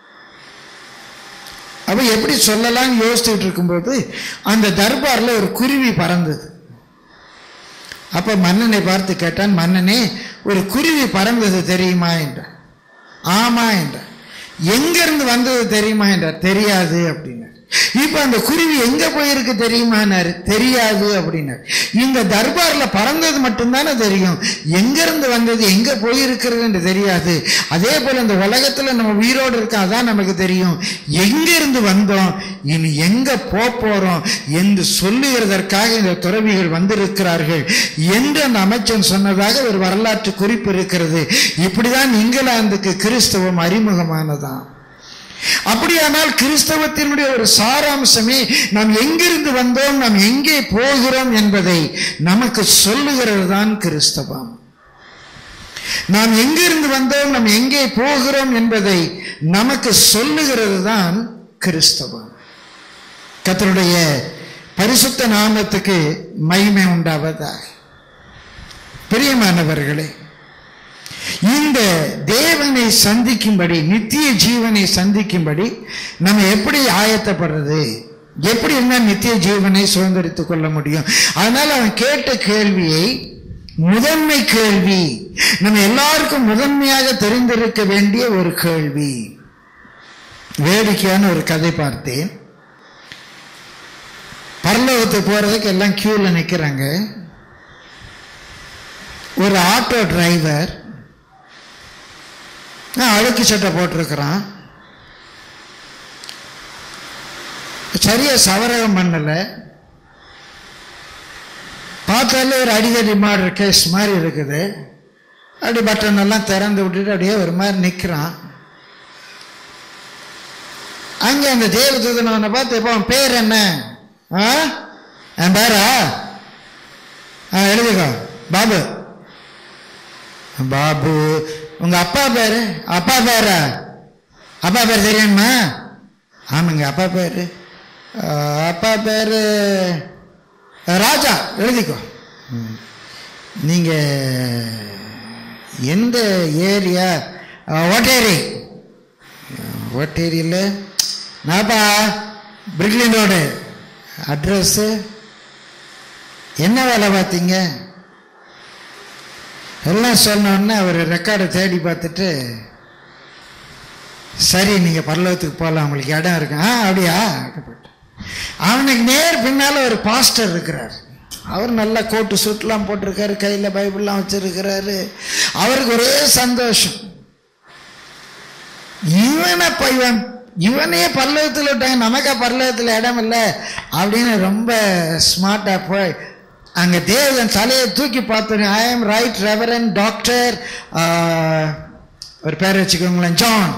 அப்ப எப்படி சொல்லலாம் யோசிச்சுட்டு இருக்கும்போது அந்த தர்பார்ல ஒரு குருவி பறந்தது அப்ப மன்னனை பார்த்து கேட்டான் மன்னனே ஒரு குருவி பறந்தது தெரியுமா என்றான் ஆமா என்றான் எங்க இருந்து வந்தது தெரியுமா என்றார் தெரியாது அப்படின்னார் இப்ப அந்த குருவி எங்க போயிருக்கு தெரியுமானாரு தெரியாது அப்படின்னார் இந்த தர்பார்ல பறந்தது மட்டும்தானே தெரியும் எங்க இருந்து வந்தது எங்க போயிருக்கிறது என்று தெரியாது அதே போல இந்த உலகத்துல நம்ம உயிரோடு இருக்கோம் அதான் நமக்கு தெரியும் எங்க இருந்து வந்தோம் இனி எங்க போப் போறோம் என்று சொல்லுகிறதற்காக இந்த துறவிகள் வந்திருக்கிறார்கள் என்று அந்த அமைச்சன் சொன்னதாக ஒரு வரலாற்று குறிப்பு இருக்கிறது இப்படிதான் இங்கிலாந்துக்கு கிறிஸ்தவம் அறிமுகமானதாம் அப்படியானால் கிறிஸ்தவத்தினுடைய ஒரு சாராம்சமே நாம் எங்கிருந்து வந்தோம் நாம் எங்கே போகிறோம் என்பதை நமக்கு சொல்லுகிறது தான் கிறிஸ்தவம் நாம் எங்கிருந்து வந்தோம் நாம் எங்கே போகிறோம் என்பதை நமக்கு சொல்லுகிறது தான் கிறிஸ்தவம் கத்தருடைய பரிசுத்த நாமத்துக்கு மகிமை உண்டாவதாக பிரியமானவர்களே இந்த தேவனை சந்திக்கும்படி நித்திய ஜீவனை சந்திக்கும்படி நம்ம எப்படி ஆயத்தப்படுறது எப்படி இருந்தா நித்திய ஜீவனை சுதந்திரித்துக் கொள்ள முடியும் அதனால அவன் கேட்ட கேள்வியை முதன்மை கேள்வி நம்ம எல்லாருக்கும் முதன்மையாக தெரிந்திருக்க வேண்டிய ஒரு கேள்வி வேடிக்கையான ஒரு கதை பார்த்தேன் பரலோகத்துக்கு போறதுக்கு எல்லாம் கியூல நிக்கிறாங்க ஒரு ஆட்டோ டிரைவர் அழுக்கு சட்டை போட்டிருக்கிறான் சரியா சவரகம் பண்ணல பார்த்தாலே ஒரு அடிதடி மாடுற கேஸ் மாதிரி இருக்குது அப்படி பட்டன் எல்லாம் திறந்து விட்டுட்டு அப்படியே ஒரு மாதிரி நிற்கிறான் அங்கே அந்த தேவதூதன் அவனை பார்த்து இப்போ அவன் பேர் என்ன ஆ என் பேரா ஆ எழுதுக்கோ பாபு பாபு உங்க அப்பா பேரு அப்பா பேரா அப்பா பேர் தெரியுமா ஆமாங்க அப்பா பேரு ஆ, அப்பா பேரு ராஜா எழுதிக்கோ ம். நீங்க எந்த ஏரியா ஓட்டேரி ஓட்டேரியில் நாப்பா பிரிக்லின் ரோடு அட்ரஸ்ஸு என்ன வேலை பார்த்தீங்க எல்லாம் சொன்ன உடனே அவர் ரெக்கார்டை தேடி பார்த்துட்டு சரி நீங்கள் பரலோகத்துக்கு போகலாம் உங்களுக்கு இடம் இருக்கு ஆ அப்படியா அப்படிப்பட்ட. அவனுக்கு நேர் பின்னால் ஒரு பாஸ்டர் இருக்கிறார் அவர் நல்ல கோட்டு சூட்லாம் போட்டிருக்காரு கையில் பைபிள்லாம் வச்சிருக்கிறாரு அவருக்கு ஒரே சந்தோஷம் இவனை இப்ப இவன் இவனே பல்லவத்தில் விட்டாங்க நமக்கா பல்லவத்தில் இடம் இல்லை அப்படின்னு ரொம்ப ஸ்மார்ட்டாக போய் அங்கே தேவன் தலையை தூக்கி பார்த்தோன்னே I am right reverend doctor ஒரு பேர் வச்சுக்கோங்களேன் John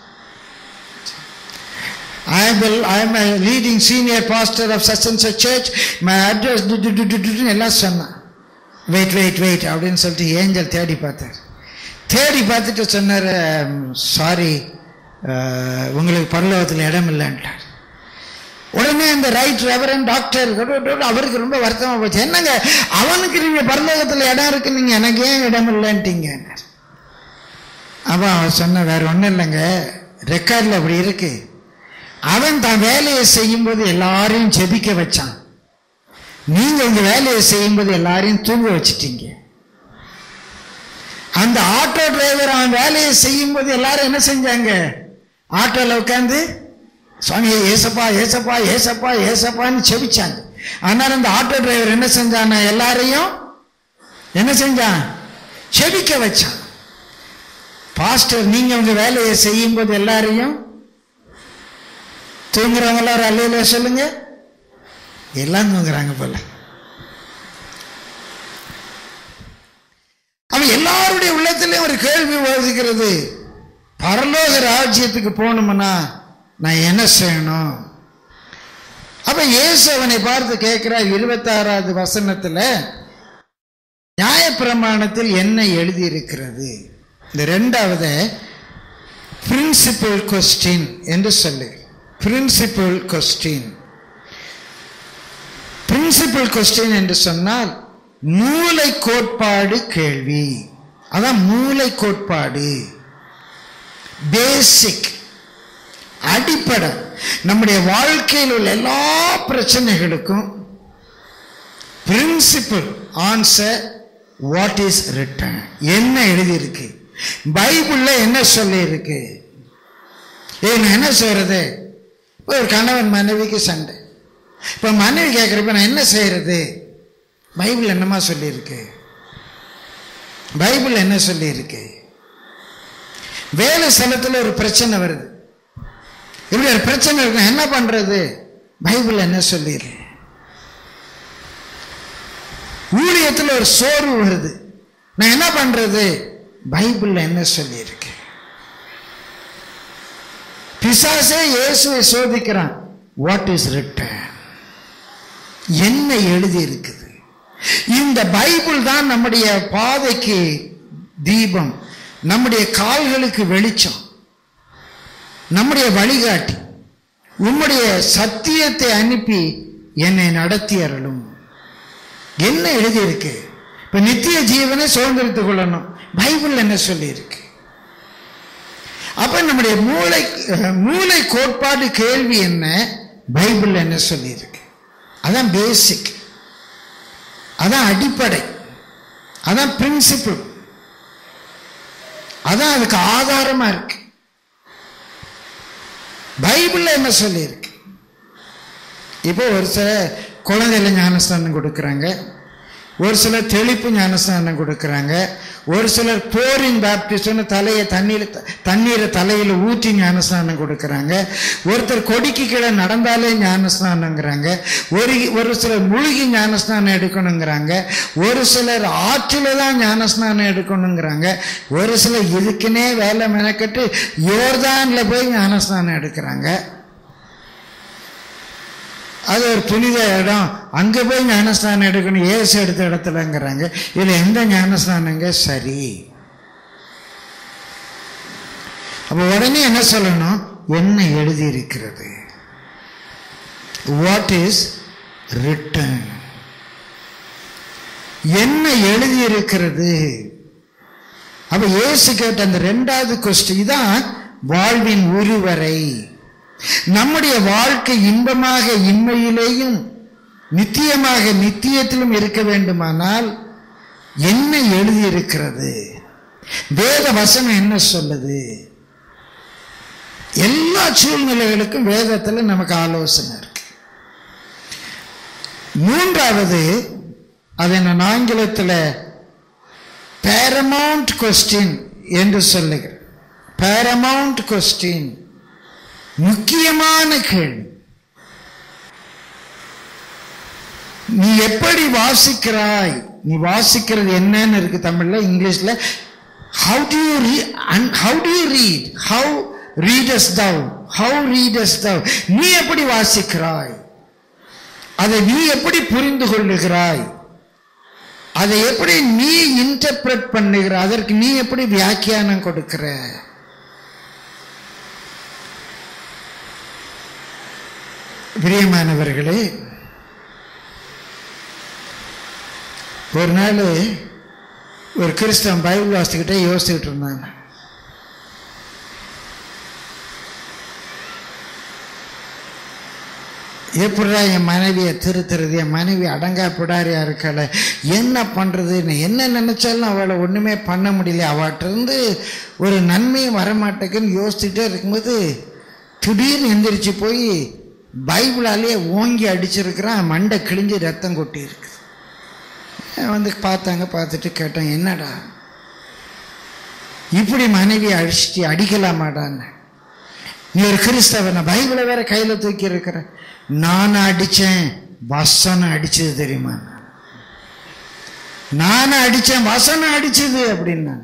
I am, the, I am a leading senior pastor of such and such church. My address two- two- two- two- டுன்னு எல்லாம் சொன்னான் வெயிட் வெயிட் வெயிட் அப்படின்னு சொல்லிட்டு ஏஞ்சல் தேடி பார்த்தார் தேடி பார்த்துட்டு சொன்னார் சாரி உங்களுக்கு பரலோகத்தில் இடம் இல்லைன்ட்டார் உடனே அந்த ரைட் ரெவரன் டாக்டர் அவருக்கு ரொம்ப வருத்தமாக போச்சு என்னங்க அவனுக்கு நீங்கள் பரலோகத்தில் இடம் இருக்கு நீங்கள் எனக்கு ஏன் இடம் இல்லைன்ட்டீங்க அப்போ அவன் சொன்ன வேற ஒன்றும் இல்லைங்க ரெக்கார்டில் அப்படி இருக்கு அவன் தான் வேலையை செய்யும்போது எல்லாரையும் ஜெபிக்க வச்சான் நீங்க உங்க வேலையை செய்யும்போது எல்லாரையும் தூங்க வச்சிட்டீங்க அந்த ஆட்டோ டிரைவர் அவன் வேலையை செய்யும்போது எல்லாரும் என்ன செஞ்சாங்க ஆட்டோல உட்காந்து சுவாமி ஏசப்பா ஏசப்பா ஏசப்பா ஏசப்பான்னு செபிச்சாங்க ஆனால் அந்த ஆட்டோ டிரைவர் என்ன செஞ்சான் எல்லாரையும் என்ன செஞ்சான் செபிக்க வச்சான் பாஸ்டர் நீங்க உங்க வேலையை செய்யும்போது எல்லாரையும் தூங்குறவங்க எல்லாரும் அல்லையில சொல்லுங்க எல்லாம் தூங்குறாங்க போல அவன் எல்லாருடைய உள்ளத்திலையும் ஒரு கேள்வி வருகிறது பரலோக ராஜ்யத்துக்கு போகணும்னா நான் என்ன செய்யணும் அப்ப இயேசு அவனை பார்த்து கேட்கிறார் இருபத்தாறாவது வசனத்துல நியாயப்பிரமாணத்தில் என்ன எழுதி இருக்கிறது இந்த ரெண்டாவது பிரின்சிபல் கொஸ்டின் என்று சொல்லு பிரின்சிபல் கொஸ்டின் பிரின்சிபல் கொஸ்டின் என்று சொன்னால் மூளை கோட்பாடு கேள்வி அதான் மூளை கோட்பாடு பேசிக் அடிப்படை நம்முடைய வாழ்க்கையில் உள்ள எல்லா பிரச்சனைகளுக்கும் principal answer what is written என்ன எழுதியிருக்கு பைபிள்ல என்ன சொல்லி இருக்கு ஏய் நான் என்ன செய்யறது இப்போ ஒரு கணவன் மனைவிக்கு சண்டை இப்போ மனைவி கேட்குறப்ப நான் என்ன செய்யறது பைபிள் என்னமா சொல்லியிருக்கு பைபிள் என்ன சொல்லியிருக்கு வேலை ஸ்தலத்தில் ஒரு பிரச்சனை வருது இப்படி ஒரு பிரச்சனை இருக்கு என்ன பண்றது பைபிள் என்ன சொல்லியிருக்கு ஊழியத்தில் ஒரு சோர்வு வருது நான் என்ன பண்றது பைபிள்ல என்ன சொல்லியிருக்கு பிசாசே இயேசுவை சோதிக்கிறான் வாட் இஸ் ரிட்டன் என்ன எழுதி இருக்குது இந்த பைபிள் தான் நம்முடைய பாதைக்கு தீபம் நம்முடைய கால்களுக்கு வெளிச்சம் நம்முடைய வழிகாட்டி உம்முடைய சத்தியத்தை அனுப்பி என்னை நடத்தி அருளும் என்ன எழுதியிருக்கு இப்ப நித்திய ஜீவனை சுதந்திரித்துக் கொள்ளணும் பைபிள் என்ன சொல்லியிருக்கு அப்ப நம்முடைய மூளை மூளை கோட்பாடு கேள்வி என்ன பைபிள் என்ன சொல்லியிருக்கு அதான் பேசிக் அதான் அடிப்படை அதான் பிரின்சிபிள் அதான் அதுக்கு ஆதாரமா இருக்கு பைபிள்ல என்ன சொல்லியிருக்கு இப்போ ஒரு சில குழந்தையில ஞானஸ்தானம் கொடுக்குறாங்க ஒரு சிலர் தெளிப்பு ஞானஸ்தானம் கொடுக்குறாங்க ஒரு சிலர் போரிங் பேப்டிஸ்ட்னு தலையை தண்ணீர் தண்ணீரை தலையில் ஊற்றி ஞானஸ்நானம் கொடுக்குறாங்க ஒருத்தர் கொடிக்கு கீழே நடந்தாலே ஞானஸ்நானங்கிறாங்க ஒரு ஒரு சிலர் முழுகி ஞானஸ்நானம் எடுக்கணுங்கிறாங்க ஒரு சிலர் ஆற்றில தான் ஞானஸ்நானம் எடுக்கணுங்கிறாங்க ஒரு சிலர் இதுக்குன்னே வேலை மெனக்கட்டு யோர்தானில் போய் ஞானஸ்நானம் எடுக்கிறாங்க அது ஒரு புனித இடம் அங்கே போய் ஞானஸ்நானம் எடுக்கணும் ஏசு எடுத்த இடத்துலங்கிறாங்க இதில் எந்த ஞானஸ்நானங்க சரி அப்போ உடனே என்ன சொல்லணும் என்ன எழுதி இருக்கிறது வாட் இஸ் ரிட்டன் என்ன எழுதி இருக்கிறது அப்ப இயேசு கேட்ட அந்த ரெண்டாவது கொஸ்டின் தான் வாழ்வின் உருவரை நம்முடைய வாழ்க்கை இன்பமாக இன்மையிலேயும் நித்தியமாக நித்தியத்திலும் இருக்க வேண்டுமானால் என்ன எழுதியிருக்கிறது வேத வசனம் என்ன சொல்லுது எல்லா சூழ்நிலைகளுக்கும் வேதத்தில் நமக்கு ஆலோசனை இருக்கு மூன்றாவது அதை நான் ஆங்கிலத்தில் பேரமவுண்ட் கொஸ்டின் என்று சொல்லுகிறேன் பேரமவுண்ட் கொஸ்டின் முக்கியமான கேள்வி நீ எப்படி வாசிக்கிறாய் நீ வாசிக்கிறது என்னன்னு இருக்கு தமிழ்ல இங்கிலீஷ்ல how do you how do you read how readest thou how readest thou நீ எப்படி வாசிக்கிறாய் அதை நீ எப்படி புரிந்து கொள்ளுகிறாய் அதை எப்படி நீ இன்டர்பிரட் பண்ணுகிற அதற்கு நீ எப்படி வியாக்கியானம் கொடுக்கிற பிரியமானவர்களே ஒரு நாள் ஒரு கிறிஸ்தவன் பைபிள் வாசிக்கிட்டே யோசிச்சுக்கிட்டு இருந்தாங்க எப்படிடா என் மனைவியை திருத்துறது என் மனைவி அடங்கா பிடாரியா இருக்கல என்ன பண்ணுறதுன்னு என்ன நினைச்சாலும் அவளை ஒன்றுமே பண்ண முடியல அவட்டிருந்து ஒரு நன்மையும் வரமாட்டேங்குன்னு யோசிச்சுட்டே இருக்கும்போது திடீர்னு எந்திரிச்சு போய் பைபிளாலேயே ஓங்கி அடிச்சிருக்கிறான் மண்டை கிழிஞ்சு ரத்தம் கொட்டி இருக்கு வந்து பார்த்தாங்க பார்த்துட்டு கேட்டாங்க என்னடா இப்படி மனைவியை அடிச்சுட்டு அடிக்கலாமாடான்னு நீ ஒரு கிறிஸ்தவனை பைபிளை வேற கையில் தூக்கி இருக்கிற நான் அடித்தேன் வசனம் அடிச்சது தெரியுமா நானும் அடித்தேன் வசனம் அடிச்சது அப்படின்னா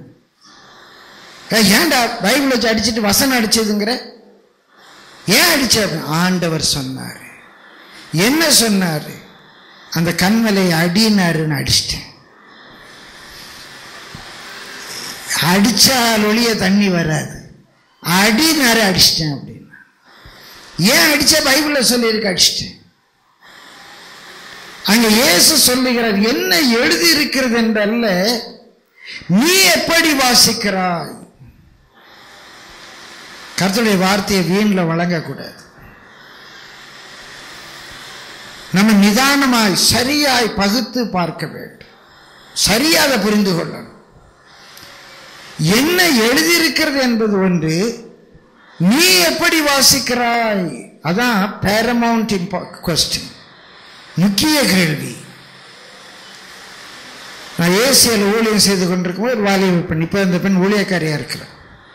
ஏன்டா பைபிள் வச்சு அடிச்சுட்டு வசனம் அடிச்சதுங்கிற ஏன் அடிச்ச ஆண்டவர் சொன்னார் என்ன சொன்னார் அந்த கண்மலை அடினாருன்னு அடிச்சிட்டேன் அடிச்சால் ஒளிய தண்ணி வராது அடினாரு அடிச்சிட்டேன் அப்படின்னா ஏன் அடிச்ச பைபிள்ல சொல்லியிருக்கு அடிச்சிட்டேன் அங்க இயேசு சொல்லுகிறார் என்ன எழுதி இருக்கிறது என்றல்ல நீ எப்படி வாசிக்கிறாய் கர்த்தருடைய வார்த்தையை வீணில் வழங்கக்கூடாது நம்ம நிதானமாய் சரியாய் பகுத்து பார்க்க வேண்டும் சரியாக புரிந்து கொள்ளணும் என்ன எழுதியிருக்கிறது என்பது ஒன்று நீ எப்படி வாசிக்கிறாய் அதான் பேரமவுண்ட் கொஸ்டின் முக்கிய கேள்வி நான் ஏசியில் ஊழியம் செய்து கொண்டிருக்கும் ஒரு வாலிப பெண் இப்போ இந்த பெண் ஊழியக்காரியா இருக்கிறேன்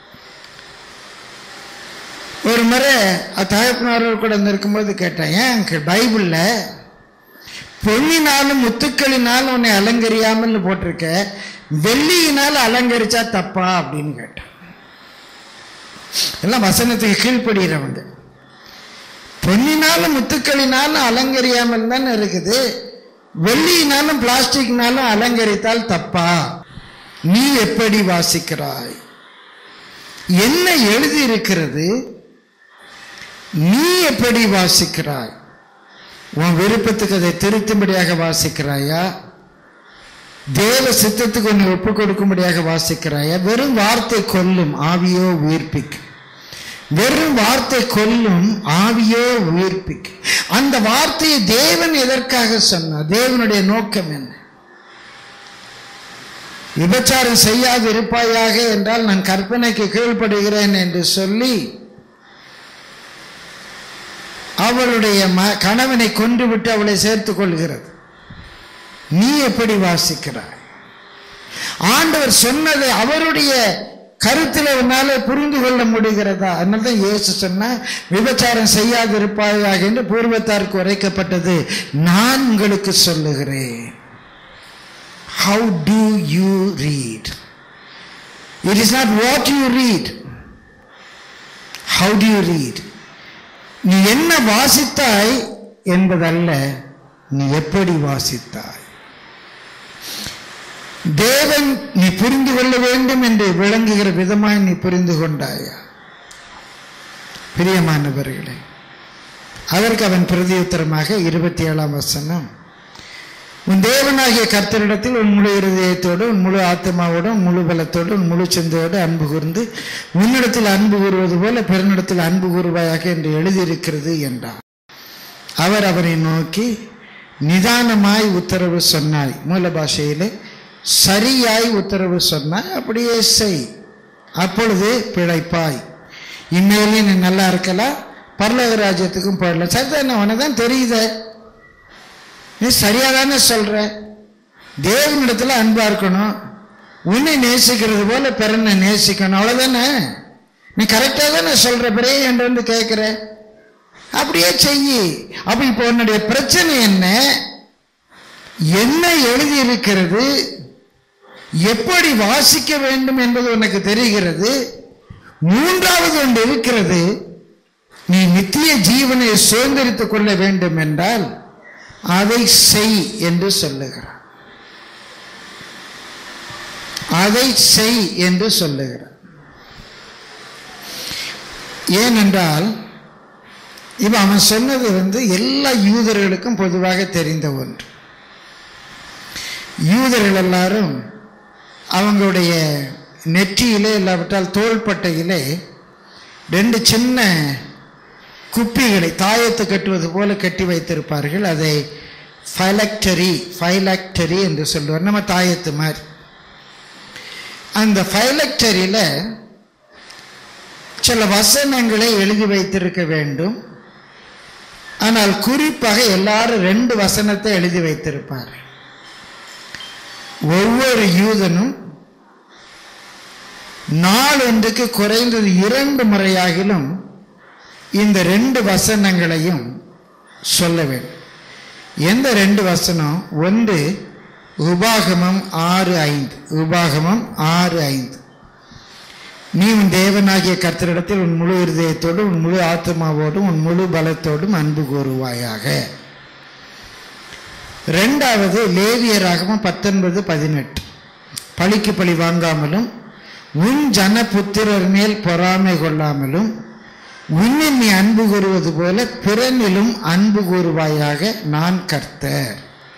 ஒரு முறை தகப்பனாரோடு கூட இருக்கும்போது கேட்டேன் ஏன் பைபிளில் பொன்னினாலும் முத்துக்களினாலும் உன்னை அலங்கரியாமல் போட்டிருக்க வெள்ளியினால் அலங்கரிச்சா தப்பா அப்படின்னு கேட்டேன் எல்லாம் வசனத்துக்கு கீழ்ப்படுகிறவங்க பொன்னினாலும் முத்துக்களினாலும் அலங்கரியாமல் தானே இருக்குது வெள்ளியினாலும் பிளாஸ்டிக்னாலும் அலங்கரித்தால் தப்பா நீ எப்படி வாசிக்கிறாய் என்ன எழுதி இருக்கிறது நீ எப்படி வாசிக்கிறாய் உன் விருப்பத்துக்கு அதை திருத்தும்படியாக வாசிக்கிறாயா தேவ சித்தத்துக்கு உன்னை ஒப்பு கொடுக்கும்படியாக வாசிக்கிறாயா வெறும் வார்த்தை கொல்லும் ஆவியோ உயிர்ப்பிக்கும் வெறும் வார்த்தை கொல்லும் ஆவியோ உயிர்ப்பிக்கும் அந்த வார்த்தையை தேவன் எதற்காக சொன்னார் தேவனுடைய நோக்கம் என்ன விபச்சாரம் செய்யாது இருப்பாயாக என்றால் நான் கற்பனைக்கு கீழ்ப்படுகிறேன் என்று சொல்லி அவளுடைய ம கணவனை கொன்று விட்டு அவளை சேர்த்துக் கொள்கிறது நீ எப்படி வாசிக்கிறாய் ஆண்டவர் சொன்னதை அவருடைய கருத்தில் உன்னால புரிந்து கொள்ள முடிகிறதா அதனால தான் இயேசு சொன்னா விபச்சாரம் செய்யாது இருப்பாயாக என்று பூர்வத்தாருக்கு உரைக்கப்பட்டது நான் உங்களுக்கு சொல்லுகிறேன் how do you read it is not what you read how do you read நீ என்ன வாசித்தாய் என்பதல்ல நீ எப்படி வாசித்தாய் தேவன் நீ புரிந்து கொள்ள வேண்டும் என்று விளங்குகிற விதமாய் நீ புரிந்து கொண்டாயா பிரியமானவர்களே அதற்கு அவன் பிரதியுத்தரமாக இருபத்தி ஏழாம் வசனம் உன் தேவனாகிய கர்த்தரிடத்தில் உன் முழு இருதயத்தோடு உன் முழு ஆத்மாவோடு உன் முழு பலத்தோடு உன் முழு சிந்தையோடு அன்பு கூர்ந்து உன்னிடத்தில் அன்பு கூறுவது போல பெருனிடத்தில் அன்பு கூறுவாயாக என்று எழுதியிருக்கிறது என்றார் அவர் அவரை நோக்கி நிதானமாய் உத்தரவு சொன்னாய் மூல பாஷையிலே சரியாய் உத்தரவு சொன்னாய் அப்படியே செய் அப்பொழுது பிழைப்பாய் இனிமேலே நீ நல்லா இருக்கலாம் பரலோக ராஜ்யத்துக்கும் போயிடலாம் சரிதான் உனக்கு தான் தெரியுதே நீ சரியா தானே சொல்ற தேவனிடத்துல அன்பா இருக்கணும் உன்னை நேசிக்கிறது போல பிறனை நேசிக்கணும் அவ்வளவுதானே நீ கரெக்டா தானே சொல்ற பிறகு என்று வந்து கேட்கிற அப்படியே செய்யி அப்ப இப்போ உன்னுடைய பிரச்சனை என்ன என்ன எழுதி இருக்கிறது எப்படி வாசிக்க வேண்டும் என்பது உனக்கு தெரிகிறது மூன்றாவது ஒன்று இருக்கிறது நீ நித்திய ஜீவனை சுதந்திரித்துக் கொள்ள வேண்டும் என்றால் அதை செய் என்று சொல்லுகிறார் அதை செய் என்று சொல்லுகிறார் ஏனென்றால் இப்ப அவன் சொன்னது வந்து எல்லா யூதர்களுக்கும் பொதுவாக தெரிந்த ஒன்று யூதர்கள் எல்லாரும் அவங்களுடைய நெற்றியிலே இல்லாவிட்டால் தோள்பட்டையிலே ரெண்டு சின்ன குப்பிகளை தாயத்து கட்டுவது போல கட்டி வைத்திருப்பார்கள் அதை ஃபைலக்டரி ஃபைலக்டரி என்று சொல்லுவார் நம்ம தாயத்து மாதிரி அந்த ஃபைலக்டரியில் சில வசனங்களை எழுதி வைத்திருக்க வேண்டும் ஆனால் குறிப்பாக எல்லாரும் ரெண்டு வசனத்தை எழுதி வைத்திருப்பார் ஒவ்வொரு யூதனும் நாள் ஒன்றுக்கு குறைந்தது இரண்டு முறையாகிலும் இந்த ரெண்டு வசனங்களையும் சொல்ல வேண்டும் எந்த ரெண்டு வசனம் ஒன்று உபாகமம் ஆறு ஐந்து உபாகமம் ஆறு ஐந்து நீ உன் தேவனாகிய கர்த்தரிடத்தில் உன் முழு இருதயத்தோடும் உன் முழு ஆத்மாவோடும் உன் முழு பலத்தோடும் அன்பு கூறுவாயாக ரெண்டாவது லேவியராகமம் பத்தொன்பது பதினெட்டு பழிக்கு பழி வாங்காமலும் உன் ஜன புத்திரர் மேல் பொறாமை கொள்ளாமலும் உன்னில் நீ அன்பு கூறுவது போல பிறனிலும் அன்பு கூறுவாயாக நான் கர்த்தர்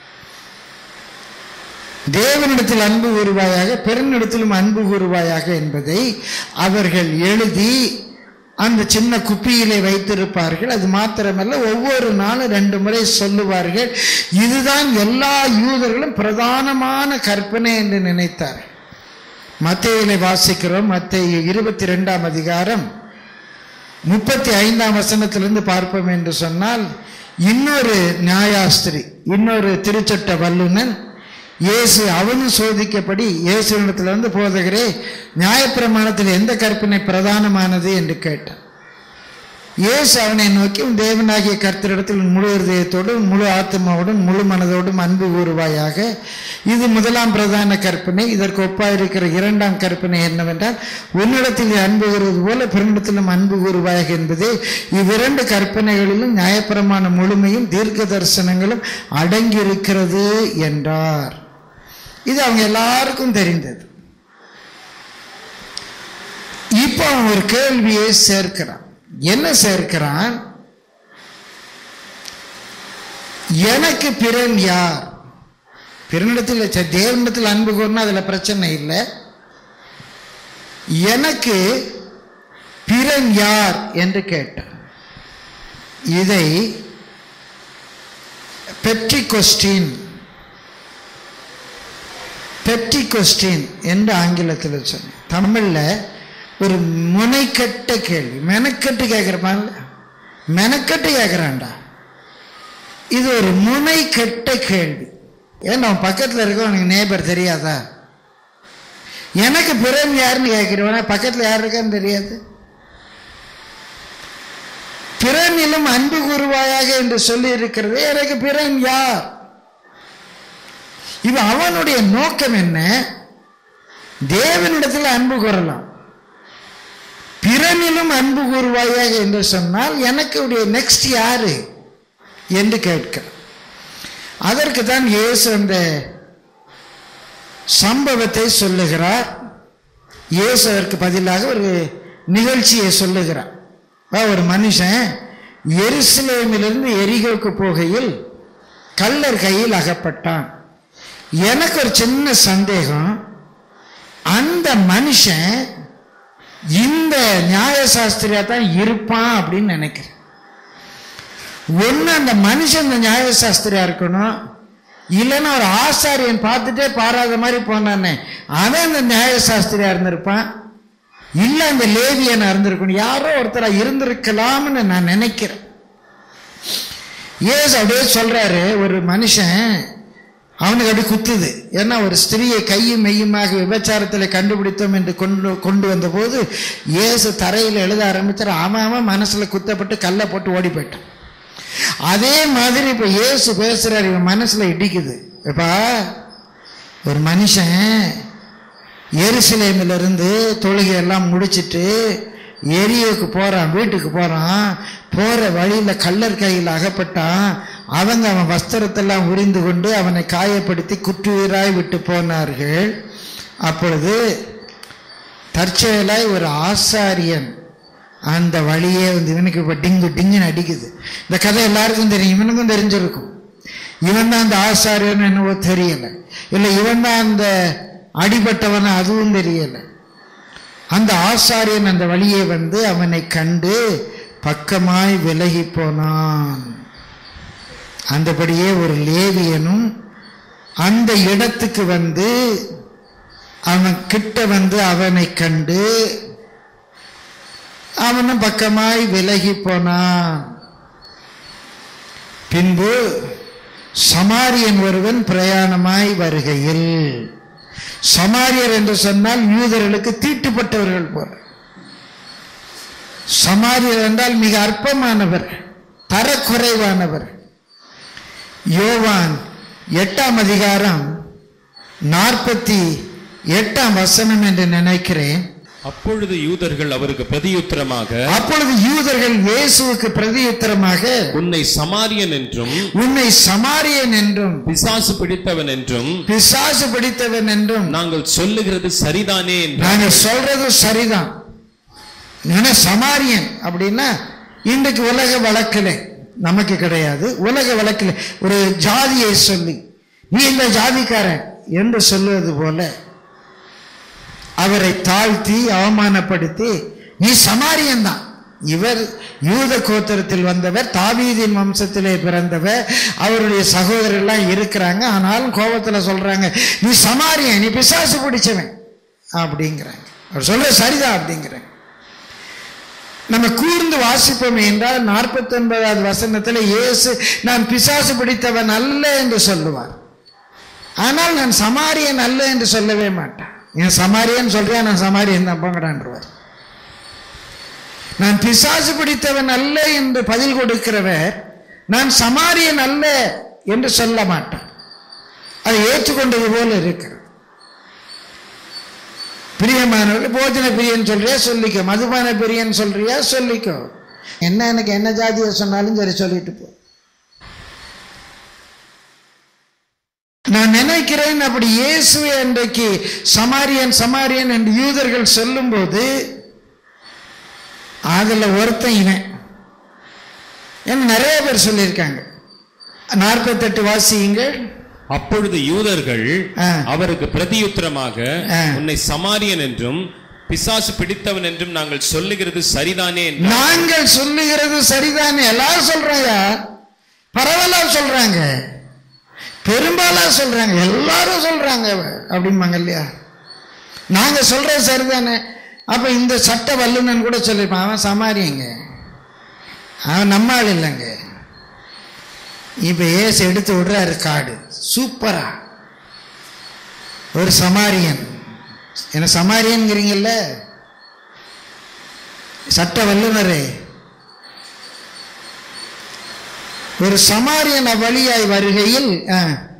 தேவனிடத்தில் அன்பு கூறுவாயாக பிறனிடத்திலும் அன்பு கூறுவாயாக என்பதை அவர்கள் எழுதி அந்த சின்ன குப்பியிலே வைத்திருப்பார்கள் அது மாத்திரமல்ல ஒவ்வொரு நாளும் ரெண்டு முறை சொல்லுவார்கள் இதுதான் எல்லா யூதர்களும் பிரதானமான கற்பனை என்று நினைத்தார் மத்தையிலே வாசிக்கிறோம் மத்திய இருபத்தி ரெண்டாம் அதிகாரம் முப்பத்தி ஐந்தாம் வசனத்திலிருந்து பார்ப்போம் என்று சொன்னால் இன்னொரு நியாயாஸ்திரி இன்னொரு திருச்சட்ட வல்லுநன் இயேசு அவனும் சோதிக்கப்படி இயேசுவிடத்திலிருந்து போதகரே நியாயப்பிரமாணத்தில் எந்த கற்பனை பிரதானமானது என்று கேட்டான் இயேசு அவனை நோக்கி உன் தேவனாகிய கர்த்தரிடத்தில் உன் முழு இருதயத்தோடும் முழு ஆத்மாவோடும் முழு மனதோடும் அன்பு கூறுவாயாக இது முதலாம் பிரதான கற்பனை இதற்கு ஒப்பாயிருக்கிற இரண்டாம் கற்பனை என்னவென்றால் உன்னிடத்தில் நீ அன்பு கூறுவது போல பிறனிடத்திலும் அன்பு கூறுவாயாக என்பதே இவ்விரண்டு கற்பனைகளிலும் நியாயப்பிரமாண முழுமையும் தீர்க்க தரிசனங்களும் அடங்கியிருக்கிறது என்றார் இது அவங்க எல்லாருக்கும் தெரிந்தது இப்போ அவன் ஒரு கேள்வியை சேர்க்கிறான் என்ன சேர்க்கிறான் எனக்கு பிறன் யார் பிறனிடத்தில் சரி, தேவனிடத்தில் அன்பு கூர்னா அதுல பிரச்சனை இல்லை எனக்கு பிறன் யார் என்று கேட்டார் இதை பெட்ரி கொஸ்டின் பெட்ரி கொஸ்டின் என்று ஆங்கிலத்தில் சொன்னேன் தமிழில் ஒரு முனைக்கட்ட கேள்வி மெனக்கட்டு கேட்குறப்பான்ல மெனக்கட்டு கேட்குறான்டா இது ஒரு முனைக்கட்ட கேள்வி ஏன் அவன் பக்கத்தில் இருக்க உனக்கு நேபர் தெரியாதா எனக்கு பிறன் யாருன்னு கேட்கிறவனா பக்கத்தில் யார் இருக்கான்னு தெரியாது பிறனிலும் அன்பு கூறுவாயாக என்று சொல்லி இருக்கிறது எனக்கு பிறன் யார் இது அவனுடைய நோக்கம் என்ன தேவனிடத்தில் அன்பு கூறலாம் பிறனிலும் அன்பு கூறுவாயாக என்று சொன்னால் எனக்கு நெக்ஸ்ட் யாரு என்று கேட்கிறார் அதற்கு தான் இயேசு அந்த சம்பவத்தை சொல்லுகிறார் இயேசு அதற்கு பதிலாக ஒரு நிகழ்ச்சியை சொல்லுகிறார் அதாவது ஒரு மனுஷன் எருசலேமிலிருந்து எரிகோக்கு போகையில் கல்லர் கையில் அகப்பட்டான் எனக்கு ஒரு சின்ன சந்தேகம் அந்த மனுஷன் இந்த நியாயசாஸ்திரியா தான் இருப்பான் அப்படின்னு நினைக்கிறேன் ஒன்று அந்த மனுஷன் இந்த நியாயசாஸ்திரியா இருக்கணும் இல்லைன்னா ஒரு ஆசாரியன் பார்த்துட்டே பாராத மாதிரி போனானே அவன் அந்த நியாயசாஸ்திரியா இருந்திருப்பான் இல்லை அந்த லேவியனா இருந்திருக்கணும் யாரோ ஒருத்தரா இருந்திருக்கலாம்னு நான் நினைக்கிறேன் ஏசு அப்படியே சொல்றாரு ஒரு மனுஷன் அவனுக்கு அப்படி குத்துது ஏன்னா ஒரு ஸ்திரியை கையும் மெய்யுமாக விபச்சாரத்தில் கண்டுபிடித்தோம் என்று கொண்டு கொண்டு வந்தபோது இயேசு தரையில் எழுத ஆரம்பிச்சார் அவன் அவன் மனசுல குத்தப்பட்டு கல்லை போட்டு ஓடி போயிட்டான் அதே மாதிரி இப்ப இயேசு பேசுறாரு இவன் மனசுல இடிக்குது இப்பா ஒரு மனுஷன் எருசலேமில் இருந்து தொழுகை எல்லாம் முடிச்சிட்டு எரியோக்கு போறான் வீட்டுக்கு போறான் போற வழியில கல்லர் கையில் அகப்பட்டான் அவங்க அவன் வஸ்திரத்தெல்லாம் உரிந்து கொண்டு அவனை காயப்படுத்தி குற்றுயிராய் விட்டு போனார்கள் அப்பொழுது தற்செயலாய் ஒரு ஆசாரியன் அந்த வழியே வந்து இவனுக்கு இப்போ டிங்கு டிங்குன்னு அடிக்குது இந்த கதை எல்லாருக்கும் தெரியும் இவனுக்கும் தெரிஞ்சிருக்கும் இவன் தான் அந்த ஆசாரியன் என்னவோ தெரியல இல்லை இவன் தான் அந்த அடிபட்டவன் அதுவும் தெரியல அந்த ஆசாரியன் அந்த வழியே வந்து அவனை கண்டு பக்கமாய் விலகி போனான் அந்தபடியே ஒரு லேவியனும் அந்த இடத்துக்கு வந்து அவன் கிட்ட வந்து அவனை கண்டு அவனும் பக்கமாய் விலகி போனான் பின்பு சமாரியன் ஒருவன் பிரயாணமாய் வருகையில் சமாரியர் என்று சொன்னால் யூதர்களுக்கு தீட்டுப்பட்டவர்கள் போல சமாரியர் என்றால் மிக அற்பமானவர் தரக்குறைவானவர் யோவான் எட்டாம் அதிகாரம் நாற்பத்தி எட்டாம் வசனம் என்று நினைக்கிறேன் அப்பொழுது யூதர்கள் அவருக்கு பிரதியுத்தரமாக அப்பொழுது யூதர்கள் இயேசுவுக்கு பிரதியுத்தரமாக உன்னை சமாரியன் என்றும் உன்னை சமாரியன் என்றும் பிசாசு பிடித்தவன் என்றும் பிசாசு பிடித்தவன் என்றும் நாங்கள் சொல்லுகிறது சரிதானே என்று நாங்க சொல்றது சரிதான் ஏன்னா சமாரியன் அப்படின்னா இன்றைக்கு உலக வழக்கில் நமக்கு கிடையாது உலக வழக்கில் ஒரு ஜாதியை சொல்லி நீ இந்த ஜாதிக்காரன் என்று சொல்லுவது போல அவரை தாழ்த்தி அவமானப்படுத்தி நீ சமாரியன் தான் இவர் யூத கோத்திரத்தில் வந்தவர் தாவீதின் வம்சத்திலே பிறந்தவர் அவருடைய சகோதரர்லாம் இருக்கிறாங்க ஆனாலும் கோபத்தில் சொல்றாங்க நீ சமாரியன் நீ பிசாசு பிடிச்சவன் அப்படிங்கிறாங்க அவர் சொல்ற சரிதான் அப்படிங்கிறாங்க நம்ம கூர்ந்து வாசிப்போம் என்றால் நாற்பத்தி ஒன்பதாவது வசனத்தில் இயேசு நான் பிசாசு பிடித்தவன் அல்ல என்று சொல்லுவார் ஆனால் நான் சமாரியன் அல்ல என்று சொல்லவே மாட்டேன் என் சமாரியன் சொல்றேன் நான் சமாரியன் தான் போங்கடான்றவர் நான் பிசாசு பிடித்தவன் அல்ல என்று பதில் கொடுக்கிறவர் நான் சமாரியன் அல்ல என்று சொல்ல மாட்டேன் அதை ஏற்றுக்கொண்டது போல இருக்கிறது பிரியமானவர்கள் போஜன பிரியன் சொல்றியா சொல்லிக்கோ மதுபான பிரியன் சொல்றியா சொல்லிக்கோ என்ன எனக்கு என்ன ஜாதியை சொன்னாலும் சரி சொல்லிட்டு போ நான் நினைக்கிறேன் அப்படி இயேசுவை அன்றைக்கு சமாரியன் சமாரியன் என்று யூதர்கள் சொல்லும்போது அதுல ஒருத்தன் இவன் ஏன்னா நிறைய பேர் சொல்லியிருக்காங்க நாற்பத்தெட்டு வாசியுங்கள் அப்பொழுது யூதர்கள் ஆ. அவருக்கு பிரதியுத்தரமாக ஆ. உன்னை சமாரியன் என்றும் பிசாசு பிடித்தவன் என்றும் நாங்கள் சொல்லுகிறது சரிதானே என்றார். நாங்கள் சொல்லுகிறது சரிதானே எல்லாரும் சொல்றாங்க பரவலா சொல்றாங்க பெரும்பாலா சொல்றாங்க எல்லாரும் சொல்றாங்க அப்படிம்பாங்க இல்லையா நாங்க சொல்றது சரிதானே அப்ப இந்த சட்ட வல்லுநன் கூட சொல்லிருப்பான் அவன் சமாரியங்க அவன் நம்ம ஆள் இல்லைங்க இப்ப ஏசு எடுத்து விடுறாரு காடு சூப்பரா ஒரு சமாரியன் என்ன சமாரியன்கிறீங்கல்ல சட்ட வல்லுநரே ஒரு சமாரியன் வழியாய் வருகையில் ஆ,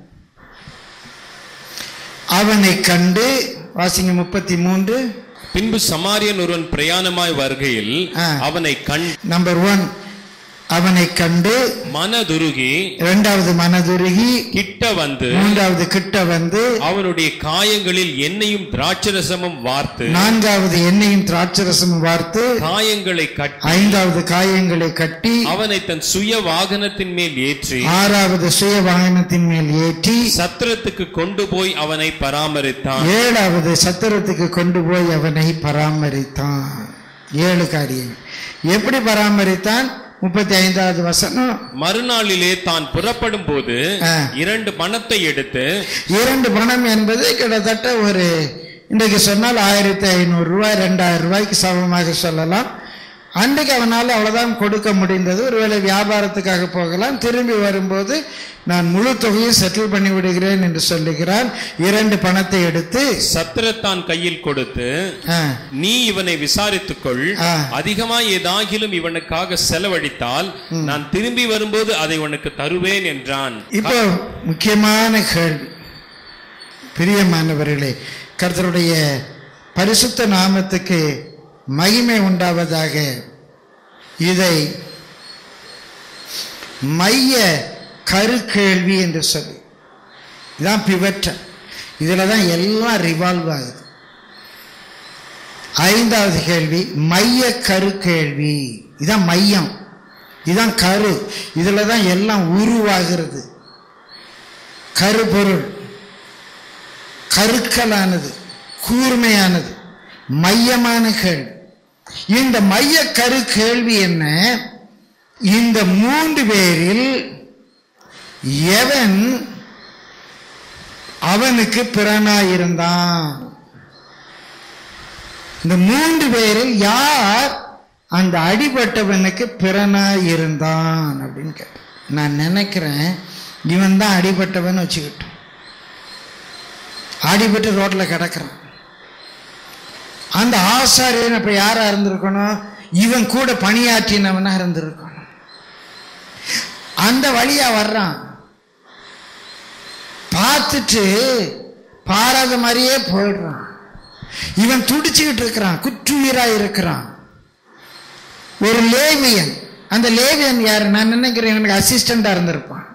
அவனை கண்டு வாசிங்க முப்பத்தி மூன்று பின்பு சமாரியன் ஒருவன் பிரயாணமாய் வருகையில் ஆ. அவனை கண் நம்பர் ஒன் அவனை கண்டு மனதுருகி இரண்டாவது மனதுருகி கிட்ட வந்து மூன்றாவது கிட்ட வந்து அவனுடைய காயங்களில் எண்ணெயும் திராட்சரசமும் வார்த்து நான்காவது எண்ணெயும் திராட்சரசமும் வார்த்து காயங்களை கட்டி ஐந்தாவது காயங்களை கட்டி அவனை தன் சுய வாகனத்தின் மேல் ஏற்றி ஆறாவது சுய வாகனத்தின் மேல் ஏற்றி சத்திரத்துக்கு கொண்டு போய் அவனை பராமரித்தான் ஏழாவது சத்திரத்துக்கு கொண்டு போய் அவனை பராமரித்தான் ஏழு காரியம் எப்படி பராமரித்தான் முப்பத்தி ஐந்தாவது வசனம் மறுநாளிலே தான் புறப்படும் போது ஆ. இரண்டு பணத்தை எடுத்து இரண்டு பணம் என்பது கிட்டத்தட்ட ஒரு இன்றைக்கு சொன்னால் ஆயிரத்தி ஐநூறு ரூபாய் ரெண்டாயிரம் ரூபாய்க்கு சமமாக சொல்லலாம் அன்றைக்கு அவனால் அவ்வளவுதான் கொடுக்க முடிந்தது ஒருவேளை வியாபாரத்துக்காக போகலாம் திரும்பி வரும்போது நான் முழு தொகையை செட்டில் பண்ணி விடுகிறேன் என்று சொல்லுகிறான் இரண்டு பணத்தை எடுத்து சத்திரத்தான் கையில் கொடுத்து ஆ, நீ இவனை விசாரித்துக்கொள் ஆ. அதிகமாய் ஏதாகிலும் இவனுக்காக செலவழித்தால் நான் திரும்பி வரும்போது அதை உனக்கு தருவேன் என்றான் இப்போ முக்கியமான கேள்வி பிரியமானவர்களே கர்த்தருடைய பரிசுத்த நாமத்துக்கு மகிமை உண்டாவதாக இதை மைய கருக்கேள்வி என்று சொல்லி இதான் பிவற்ற இதில் தான் எல்லாம் ரிவால்வ் ஆகுது ஐந்தாவது கேள்வி மைய கருக்கேள்வி இதான் மையம் இதான் கரு இதில் தான் எல்லாம் உருவாகிறது கருப்பொருள் கருக்கலானது கூர்மையானது மையமான கேள்வி இந்த மைய கரு கேள்வி என்ன இந்த மூன்று பேரில் எவன் அவனுக்கு பிறனாயிருந்தான் இந்த மூன்று பேரில் யார் அந்த அடிபட்டவனுக்கு பிறனாயிருந்தான் அப்படின்னு கேட்டேன் நான் நினைக்கிறேன் இவன் தான் அடிபட்டவன் வச்சுக்கிட்டோம் அடிபட்டு ரோட்ல கிடக்குறான் அந்த ஆசாரியன் அப்ப யாரா இருந்திருக்கணும் இவன் கூட பணியாற்றினவனா இருந்திருக்கணும் அந்த வழியா வர்றான் பார்த்துட்டு பாராத மாதிரியே போயிடுறான் இவன் துடிச்சுக்கிட்டு இருக்கிறான் குற்றுயிரா இருக்கிறான் ஒரு லேவியன் அந்த லேவியன் யாரு நான் நினைக்கிறேன் இவனுக்கு அசிஸ்டண்டா இருந்திருப்பான்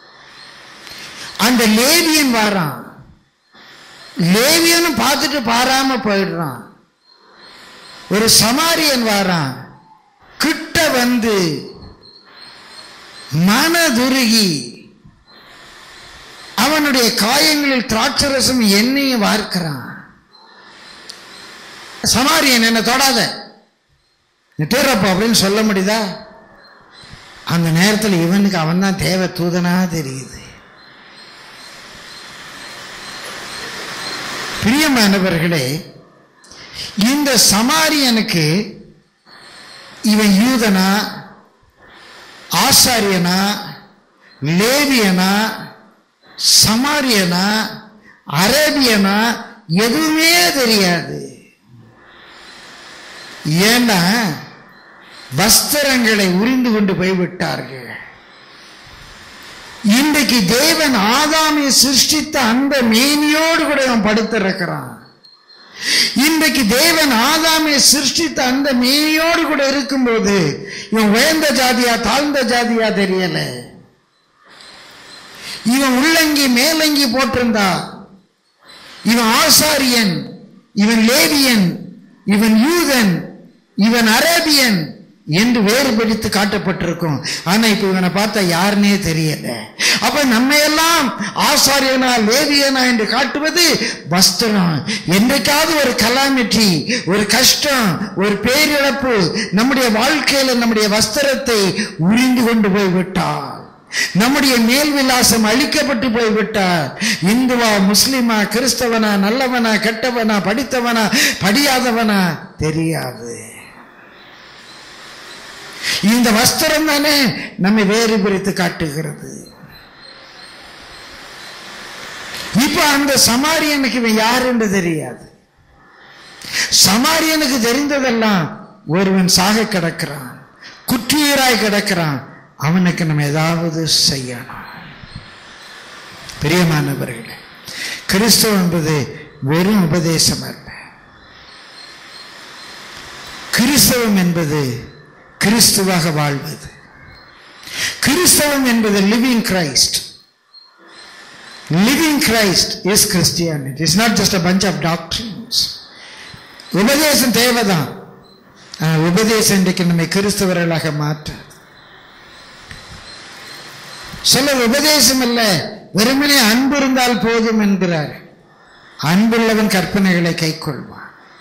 அந்த லேவியன் வரான் லேவியனும் பார்த்துட்டு பாராம போயிடுறான் ஒரு சமாரியன் வாரான் கிட்ட வந்து மனதுருகி அவனுடைய காயங்களில் திராட்சரசம் எண்ணெயும் வார்க்கிறான் சமாரியன் என்ன தொடாத நீ தூரப்போ அப்படின்னு சொல்ல முடியுதா அந்த நேரத்தில் இவனுக்கு அவன் தான் தேவ தூதனா தெரியுது பிரியமானவர்களே இந்த சமாரியனுக்கு இவன் யூதனா ஆசாரியனா லேவியனா சமாரியனா அரேபியனா எதுவுமே தெரியாது ஏன்னா வஸ்திரங்களை உரிந்து கொண்டு போய்விட்டார்கள் இன்றைக்கு தேவன் ஆதாமை சிருஷ்டித்த அந்த மேனியோடு கூட அவன் படுத்திருக்கிறான் இன்றைக்கு தேவன் ஆதாமை சிருஷ்டித்த அந்த மேனியோடு கூட இருக்கும்போது இவன் உயர்ந்த ஜாதியா தாழ்ந்த ஜாதியா தெரியல இவன் உள்ளங்கி மேலங்கி போட்டிருந்தா இவன் ஆசாரியன் இவன் லேவியன் இவன் யூதன் இவன் அரேபியன் என்று வேறுபடுத்தி காட்டப்பட்டிருக்கும் ஆனா இப்ப இவனை பார்த்தா யாருன்னே தெரியல அப்ப நம்ம எல்லாம் ஆசாரியனா லேவியனா என்று காட்டுவது வஸ்திரம் என்றைக்காவது ஒரு கலாமிட்டி ஒரு கஷ்டம் ஒரு பேரிழப்பு நம்முடைய வாழ்க்கையில நம்முடைய வஸ்திரத்தை உரிந்து கொண்டு போய் விட்டார் நம்முடைய மேல் விலாசம் அழிக்கப்பட்டு போய்விட்டார் இந்துவா முஸ்லிமா கிறிஸ்தவனா நல்லவனா கெட்டவனா படித்தவனா படியாதவனா தெரியாது இந்த வஸ்திரம் தானே நம்மை வேறு பிரித்து காட்டுகிறது இப்ப அந்த சமாரியனுக்கு இவன் யார் என்று தெரியாது சமாரியனுக்கு தெரிந்ததெல்லாம் ஒருவன் சாக கிடக்கிறான் குற்றுயிராய் கிடக்கிறான் அவனுக்கு நம்ம ஏதாவது செய்யணும் பிரியமானவர்களே கிறிஸ்துவ என்பது வெறும் உபதேசம் அல்ல கிறிஸ்தவம் என்பது கிறிஸ்துவாக வாழ்வது கிறிஸ்தவம் என்பது living Christ living Christ is Christianity it's not just a bunch of doctors உபதேசம் தேவைதான் ஆனால் உபதேசம் இன்றைக்கு நம்மை கிறிஸ்தவர்களாக மாற்ற சிலர் உபதேசம் அல்ல வெறுமனே அன்பு இருந்தால் போதும் என்கிறார் அன்புள்ளவன் கற்பனைகளை கைக்கொள்வான்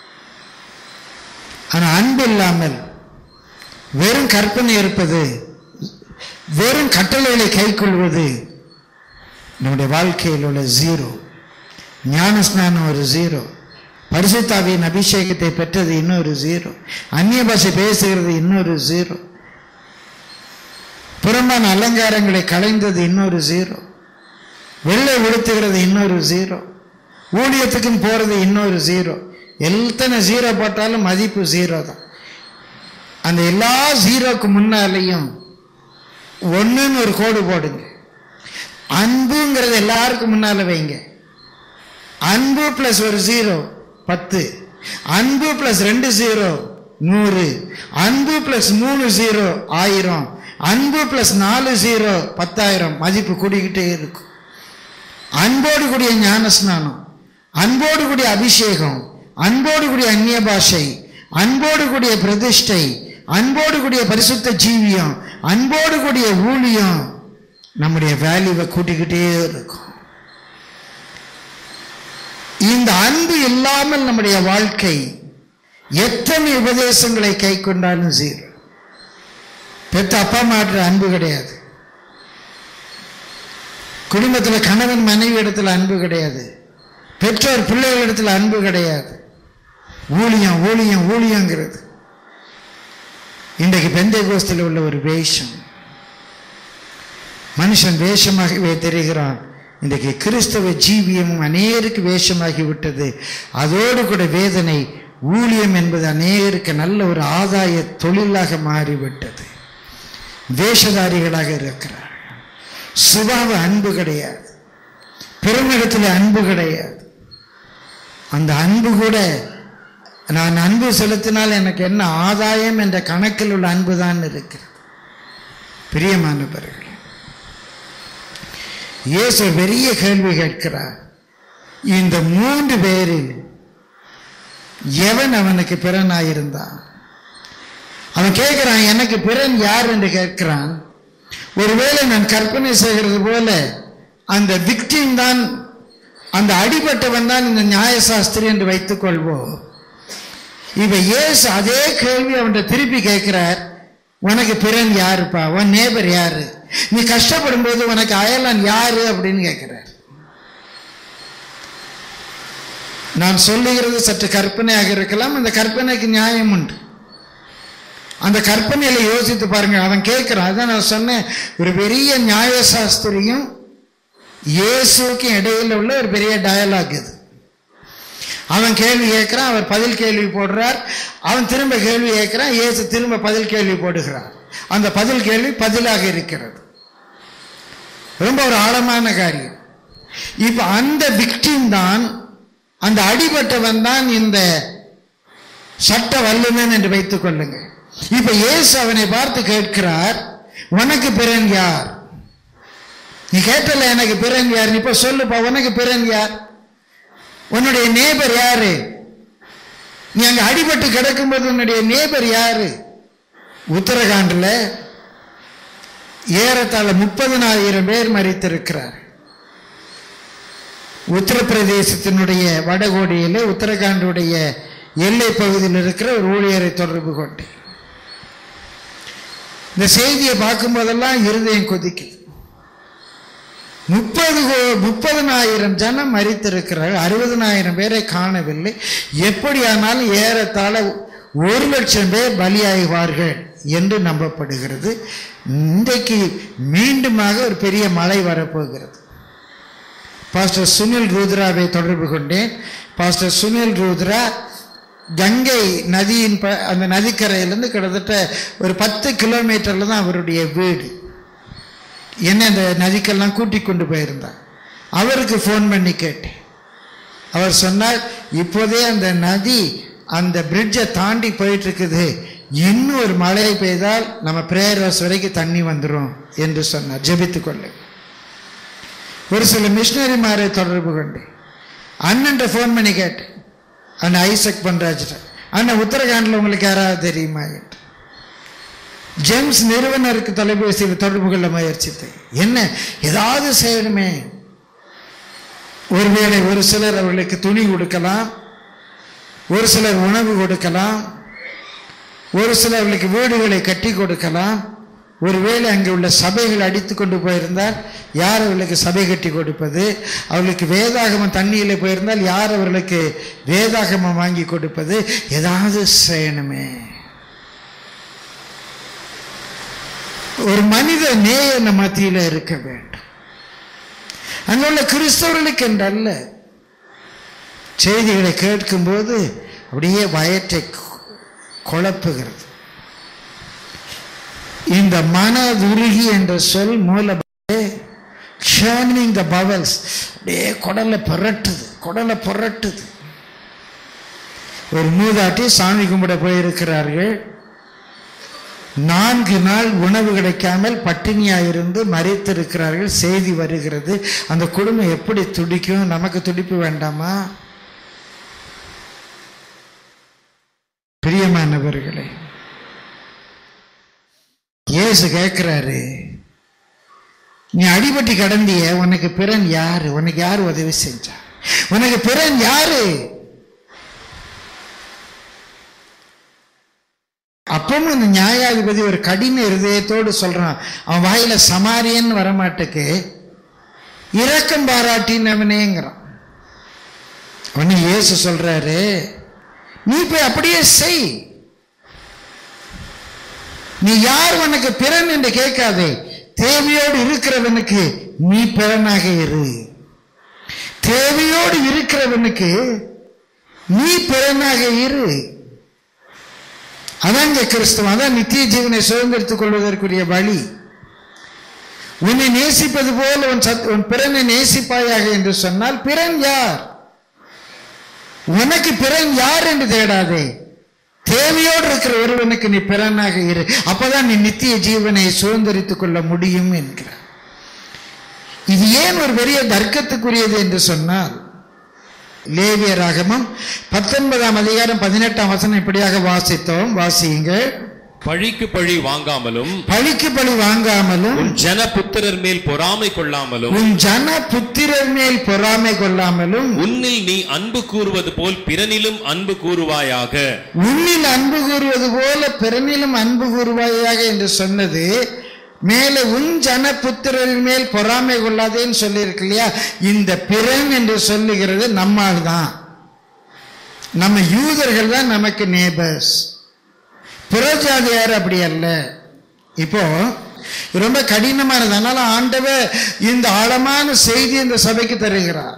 ஆனால் அன்பு இல்லாமல் வெறும் கற்பனை இருப்பது வெறும் கட்டளைகளை கைக்கொள்வது நம்முடைய வாழ்க்கையில் உள்ள ஜீரோ ஞானஸ்நானம் ஒரு ஜீரோ பரிசுத்தாவியின் அபிஷேகத்தை பெற்றது இன்னொரு ஜீரோ அந்நிய பாஷை பேசுகிறது இன்னொரு ஜீரோ புறம்பான அலங்காரங்களை களைந்தது இன்னொரு ஜீரோ வெள்ளை உடுத்துகிறது இன்னொரு ஜீரோ ஊழியத்துக்கும் போறது இன்னொரு ஜீரோ எத்தனை ஜீரோ போட்டாலும் மதிப்பு ஜீரோ தான் அந்த எல்லா ஜீரோக்கு முன்னாலேயும் ஒன்றுன்னு ஒரு கோடு போடுங்க அன்புங்கிறது எல்லாருக்கும் முன்னால வைங்க அன்பு பிளஸ் ஒரு ஜீரோ பத்து அன்பு பிளஸ் ரெண்டு ஜீரோ நூறு அன்பு பிளஸ் மூணு ஜீரோ ஆயிரம் அன்பு பிளஸ் நாலு ஜீரோ பத்தாயிரம் மதிப்பு கூடிக்கிட்டே இருக்கும் அன்போடு கூடிய ஞானஸ்நானம் அன்போடு கூடிய அபிஷேகம் அன்போடு கூடிய அந்நிய பாஷை அன்போடு கூடிய பிரதிஷ்டை அன்போடு கூடிய பரிசுத்த ஜீவியம் அன்போடு கூடிய ஊழியம் நம்முடைய வேல்யூவை கூட்டிக்கிட்டே இருக்கும் இந்த அன்பு இல்லாமல் நம்முடைய வாழ்க்கை எத்தனை உபதேசங்களை கை கொண்டாலும் சீர் பெத்த அப்பா மாற்ற அன்பு கிடையாது குடும்பத்தில் கணவன் மனைவி இடத்துல அன்பு கிடையாது பெற்றோர் பிள்ளைகள் இடத்துல அன்பு கிடையாது ஊழியம் ஊழியம் ஊழியங்கிறது இன்றைக்கு பெந்தை கோஸ்தில் உள்ள ஒரு வேஷம் மனுஷன் வேஷமாகவே தெரிகிறான் இன்றைக்கு கிறிஸ்தவ ஜீவியமும் அநேருக்கு வேஷமாகி விட்டது அதோடு கூட வேதனை ஊழியம் என்பது அநேருக்கு நல்ல ஒரு ஆதாய தொழிலாக மாறிவிட்டது வேஷதாரிகளாக இருக்கிறார் சுபாவ அன்பு கிடையாது பெருமிடத்தில் அன்பு கிடையாது அந்த அன்பு கூட நான் அன்பு செலுத்தினால் எனக்கு என்ன ஆதாயம் என்ற கணக்கில் உள்ள அன்பு தான் இருக்கிறது பிரியமானவர்கள் இயேசு பெரிய கேள்வி கேட்கிறார் இந்த மூன்று பேரில் எவன் அவனுக்கு பிறனாயிருந்தான் அவன் கேட்கிறான் எனக்கு பிறன் யார் என்று கேட்கிறான் ஒருவேளை நான் கற்பனை செய்கிறது போல அந்த விக்டிம் தான் அந்த அடிபட்டவன் தான் இந்த நியாயசாஸ்திரி என்று வைத்துக் கொள்வோம் இப்ப இயேசு அதே கேள்வி அவன்கிட்ட திருப்பி கேட்கிறார் உனக்கு பிறன் யாருப்பா உன் நேபர் யாரு நீ கஷ்டப்படும் போது உனக்கு அயலான் யாரு அப்படின்னு கேட்கிறார் நான் சொல்லுகிறது சற்று கற்பனையாக இருக்கலாம் அந்த கற்பனைக்கு நியாயம் உண்டு அந்த கற்பனையில யோசித்து பாருங்க அவன் கேட்கிறான் அதான் நான் சொன்னேன் ஒரு பெரிய நியாயசாஸ்திரியும் இயேசுக்கும் இடையில உள்ள ஒரு பெரிய டயலாக் இது அவன் கேள்வி கேட்கிறான் அவர் பதில் கேள்வி போடுறார் அவன் திரும்ப கேள்வி கேட்கிறான் இயேசு திரும்ப பதில் கேள்வி போடுகிறார் அந்த பதில் கேள்வி பதிலாக இருக்கிறது ரொம்ப ஒரு ஆழமான காரியம் இப்ப அந்த விக்டிம் தான் அந்த அடிபட்டவன் தான் இந்த சட்ட வல்லுநன் என்று வைத்துக் கொள்ளுங்க இப்ப இயேசு அவனை பார்த்து கேட்கிறார் உனக்கு பிறன் யார் நீ கேட்டல எனக்கு பிறன் யார் இப்ப சொல்லுப்பா உனக்கு பிறன் யார் உன்னுடைய நேபர் யாரு நீ அங்க அடிபட்டு கிடக்கும்போது உன்னுடைய நேபர் யாரு உத்தரகாண்டில் ஏறத்தாழ முப்பதனாயிரம் பேர் மறித்திருக்கிறார் உத்தரப்பிரதேசத்தினுடைய வடகோடியில் உத்தரகாண்டுடைய எல்லை பகுதியில் இருக்கிற ஒரு ஊழியரை தொடர்பு கொண்டேன் இந்த செய்தியை பார்க்கும்போதெல்லாம் இருதயம் கொதிக்குது முப்பது கோ- முப்பதனாயிரம் ஜனம் மறித்திருக்கிறார்கள் அறுபதனாயிரம் பேரை காணவில்லை எப்படியானாலும் ஏறத்தாழ ஒரு லட்சம் பேர் பலியாகுவார்கள் என்று நம்பப்படுகிறது இன்றைக்கு மீண்டுமாக ஒரு பெரிய மழை வரப்போகிறது பாஸ்டர் சுனில் ரூத்ராவை தொடர்பு கொண்டேன் பாஸ்டர் சுனில் ரூத்ரா கங்கை நதியின் ப அந்த நதிக்கரையிலேருந்து கிட்டத்தட்ட ஒரு பத்து கிலோமீட்டரில் தான் அவருடைய வீடு என்ன அந்த நதிக்கெல்லாம் கூட்டி கொண்டு போயிருந்தார் அவருக்கு ஃபோன் பண்ணி கேட்டேன் அவர் சொன்னார் இப்போதே அந்த நதி அந்த பிரிட்ஜை தாண்டி போயிட்டு இருக்குது இன்னும் ஒரு மழை பெய்தால் நம்ம பிரேயர் ஹவுஸ் வரைக்கும் தண்ணி வந்துடும் என்று சொன்னார் ஜெபித்துக் கொள்ளு ஒரு சில மிஷினரிமாரை தொடர்பு கொண்டு அண்ணன்ட்ட ஃபோன் பண்ணி கேட்டேன் அண்ணன் ஐசக் பண்ராஜ்ட்ட அண்ணன் உத்தரகாண்டில் உங்களுக்கு யாராவது தெரியுமா என்று ஜேம்ஸ் நிறுவனருக்கு தொலைபேசியில் தொடர்பு கொள்ள முயற்சித்தேன் என்ன ஏதாவது செய்யணுமே ஒருவேளை ஒரு சிலர் அவர்களுக்கு துணி கொடுக்கலாம் ஒரு சிலர் உணவு கொடுக்கலாம் ஒரு சிலர் அவர்களுக்கு வீடுகளை கட்டி கொடுக்கலாம் ஒருவேளை அங்கே உள்ள சபைகள் அடித்து கொண்டு போயிருந்தால் யார் அவர்களுக்கு சபை கட்டி கொடுப்பது அவர்களுக்கு வேதாகமம் தண்ணியில் போயிருந்தால் யார் அவர்களுக்கு வேதாகமம் வாங்கி கொடுப்பது ஏதாவது செய்யணுமே ஒரு மனித நேய நம்ம மத்தியில் இருக்க வேண்டும் அங்குள்ள கிறிஸ்தவர்களுக்கு என்றல்ல செய்திகளை கேட்கும்போது அப்படியே வயற்றை கு- குழப்புகிறது இந்த மனதுருகி என்ற சொல் மூல ஷேர்னிங் த பவல்ஸ் அப்படியே குடலை புரட்டுது குடலை புரட்டுது ஒரு மூதாட்டி சாமி கும்பிட போயிருக்கிறார்கள் நான்கு நாள் உணவு கிடைக்காமல் பட்டினியாக இருந்து மறித்திருக்கிறார்கள் செய்தி வருகிறது அந்த குடும்பம் எப்படி துடிக்கும் நமக்கு துடிப்பு வேண்டாமா பிரியமானவர்களே இயேசு கேட்கிறாரு நீ அடிபட்டு கடந்திய உனக்கு பிறன் யாரு உனக்கு யார் உதவி செஞ்சா உனக்கு பிறன் யாரு அப்பவும் அந்த நியாயாதிபதி ஒரு கடின இருதயத்தோடு சொல்றான் அவன் வாயில சமாரியன் வரமாட்டுக்கு இரக்கம் பாராட்டினவனேங்கிறான் உடனே இயேசு சொல்றாரு நீ போய் அப்படியே செய் நீ யார் உனக்கு பிறன் என்று கேட்காதே தேவையோடு இருக்கிறவனுக்கு நீ பிறனாக இரு தேவையோடு இருக்கிறவனுக்கு நீ பிறனாக இரு அதாங்க கிறிஸ்தவம் அதான் நித்திய ஜீவனை சுதந்திரத்துக் கொள்வதற்குரிய வழி உன்னை நேசிப்பது போல் உன் சத் உன் பிறனை நேசிப்பாயாக என்று சொன்னால் பிறன் யார் உனக்கு பிறன் யார் என்று தேடாதே தேவையோடு இருக்கிற ஒருவனுக்கு நீ பிறனாக இரு அப்பதான் நீ நித்திய ஜீவனை சுதந்திரித்துக் கொள்ள முடியும் என்கிறார் இது ஏன் ஒரு பெரிய தர்க்கத்துக்குரியது என்று சொன்னால் லேவிய ராகமம் பத்தொன்பதாம் அதிகாரம் பதினெட்டாம் வசனம் இப்படியாக வாசித்தோம் வாசியுங்கள் பழிக்கு பழி வாங்காமலும் பழிக்கு பழி வாங்காமலும் உன் ஜன புத்திரர் மேல் பொறாமை கொள்ளாமலும் உன் ஜன புத்திரர் மேல் பொறாமை கொள்ளாமலும் உன்னில் நீ அன்பு கூறுவது போல் பிறனிலும் அன்பு கூறுவாயாக உன்னில் அன்பு கூறுவது போல பிறனிலும் அன்பு கூறுவாயாக என்று சொன்னது மேலே உன் ஜன புத்திரரின் மேல் பொறாமை கொள்ளாதேன்னு சொல்லியிருக்கு இல்லையா இந்த பிறன் என்று சொல்லுகிறது நம்மால் தான் நம்ம யூதர்கள் தான் நமக்கு நேபர்ஸ் புறஜாதியார் அப்படி அல்ல இப்போ இது ரொம்ப கடினமானது அதனால ஆண்டவர் இந்த ஆழமான செய்தி இந்த சபைக்கு தருகிறார்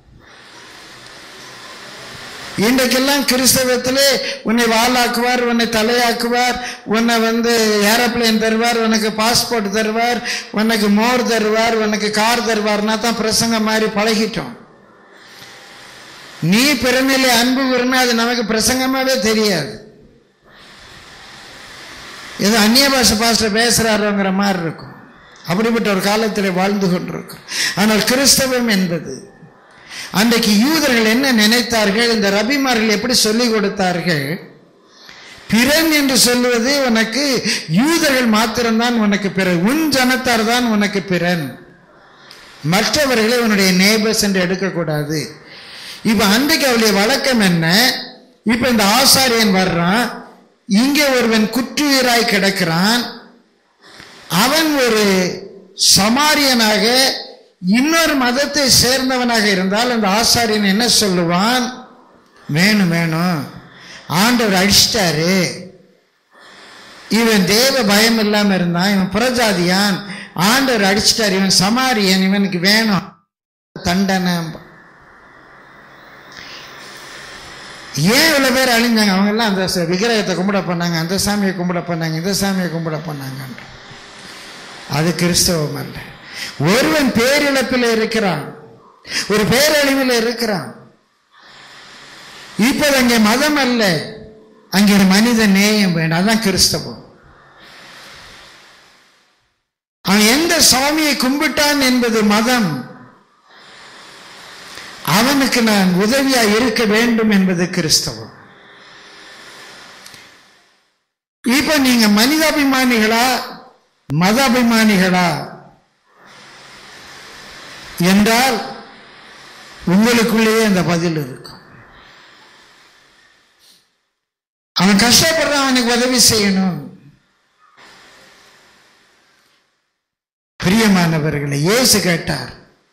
இன்றைக்கெல்லாம் கிறிஸ்தவத்திலே உன்னை வாளாக்குவார் உன்னை தலையாக்குவார் உன்னை வந்து ஏரோப்ளேன் தருவார் உனக்கு பாஸ்போர்ட் தருவார் உனக்கு மோர் தருவார் உனக்கு கார் தருவார்னா தான் பிரசங்கம் மாதிரி பழகிட்டோம் நீ பிறநிலை அன்பு கூறுனா அது நமக்கு பிரசங்கமாவே தெரியாது ஏதோ அந்நிய பாஷை பாஸ்டர் பேசுறாருங்கிற மாதிரி இருக்கும் அப்படிப்பட்ட ஒரு காலத்தில் வாழ்ந்து கொண்டிருக்கும் ஆனால் கிறிஸ்தவம் என்பது அன்றைக்கு யூதர்கள் என்ன நினைத்தார்கள் இந்த ரபிமார்கள் எப்படி சொல்லிக் கொடுத்தார்கள் பிறன் என்று சொல்லுவது உனக்கு யூதர்கள் மாத்திரம்தான் உனக்கு பிறன் உன் ஜனத்தார் தான் உனக்கு பிறன் மற்றவர்களை உன்னுடைய நேபர்ஸ் என்று எடுக்கக்கூடாது இப்ப அன்றைக்கு அவளுடைய வழக்கம் என்ன இப்ப இந்த ஆசாரியன் வர்றான் இங்கே ஒருவன் குற்றுயிராய் கிடக்கிறான் அவன் ஒரு சமாரியனாக இன்னொரு மதத்தை சேர்ந்தவனாக இருந்தால் அந்த ஆசாரியன் என்ன சொல்லுவான் வேணும் வேணும் ஆண்டவர் அடிச்சிட்டாரு இவன் தேவ பயம் இல்லாம இருந்தான் இவன் புறஜாதியான் ஆண்டவர் அடிச்சிட்டாரு இவன் சமாரியன் இவனுக்கு வேணும் தண்டனை ஏன் இவ்வளவு பேர் அழிஞ்சாங்க அவங்க எல்லாம் அந்த ச- விக்கிரகத்தை கும்பிட பண்ணாங்க அந்த சாமியை கும்பிட பண்ணாங்க இந்த சாமியை கும்பிட பண்ணாங்கன்ற அது கிறிஸ்தவம் அல்ல ஒருவன் பேரிழப்பில் இருக்கிறான் ஒரு பேரழிவில் இருக்கிறான் இப்போது அங்கே மதம் அல்ல அங்கே ஒரு மனித நேயம் வேண்டும் அதான் கிறிஸ்தவம் அவன் எந்த சாமியை கும்பிட்டான் என்பது மதம் அவனுக்கு நான் உதவியா இருக்க வேண்டும் என்பது கிறிஸ்தவம் இப்ப நீங்க மனிதாபிமானிகளா மதாபிமானிகளா என்றால் உங்களுக்குள்ளேயே அந்த பதில் இருக்கும் அவன் கஷ்டப்படுறான் அவனுக்கு உதவி செய்யணும் பிரியமானவர்களை இயேசு கேட்டார்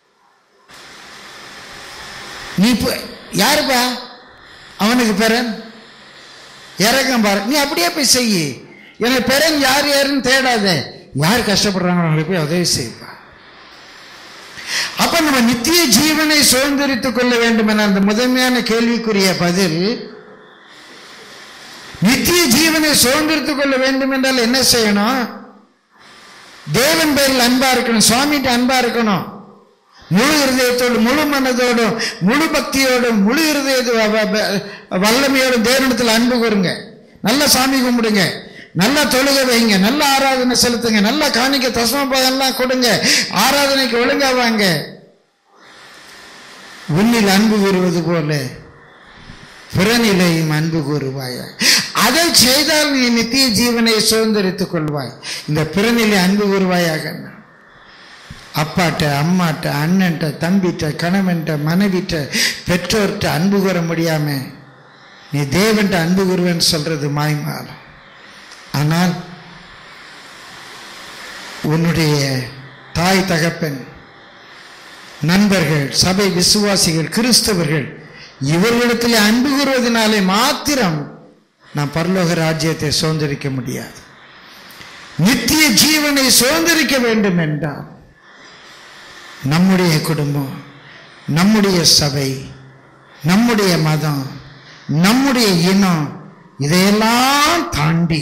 நீ போ- யாருப்பா அவனுக்கு பெறன் இறக்கம் பாரு நீ அப்படியே போய் செய்யி எனக்கு பெறன் யார் யாருன்னு தேடாத யார் கஷ்டப்படுறாங்க அவங்களுக்கு போய் உதவி செய்ப்பா அப்ப நம்ம நித்திய ஜீவனை சுதந்திரித்துக் கொள்ள வேண்டும் என அந்த முதன்மையான கேள்விக்குரிய பதில் நித்திய ஜீவனை சுதந்திரித்துக் கொள்ள வேண்டும் என்றால் என்ன செய்யணும் தேவன் பேரில் அன்பா இருக்கணும் சுவாமிகிட்ட அன்பா இருக்கணும் முழு இருதயத்தோடு முழு மனதோடும் முழு பக்தியோடும் முழு இருதய வல்லமையோடும் தேவனிடத்தில் அன்பு கூறுங்க நல்ல சாமி கும்பிடுங்க நல்ல தொழுகை வைங்க நல்ல ஆராதனை செலுத்துங்க நல்ல காணிக்க தசமபாகம்லாம் கொடுங்க ஆராதனைக்கு ஒழுங்கா வாங்க உன்னில் அன்பு கூறுவது போல பிறநிலையும் அன்பு கூறுவாய அதை செய்தால் நீ நித்திய ஜீவனை சுதந்திரித்துக் கொள்வாய் இந்த பிறநிலை அன்பு கூறுவாயாக அப்பாட்ட அம்மாட்ட அண்ணன்ட்ட தம்பிட்ட கணவன்ட்ட மனைவிட்ட பெற்றோர்கிட்ட அன்பு கூற முடியாம நீ தேவன்ட்ட அன்பு கூறுவேன்னு சொல்றது மாய்மாலம் ஆனால் உன்னுடைய தாய் தகப்பன் நண்பர்கள் சபை விசுவாசிகள் கிறிஸ்தவர்கள் இவர்களிடத்தில் அன்பு கூறுவதனாலே மாத்திரம் நாம் பரலோக ராஜ்யத்தை சுதந்திரிக்க முடியாது நித்திய ஜீவனை சுதந்திரிக்க வேண்டும் என்றால் நம்முடைய குடும்பம் நம்முடைய சபை நம்முடைய மதம் நம்முடைய இனம் இதையெல்லாம் தாண்டி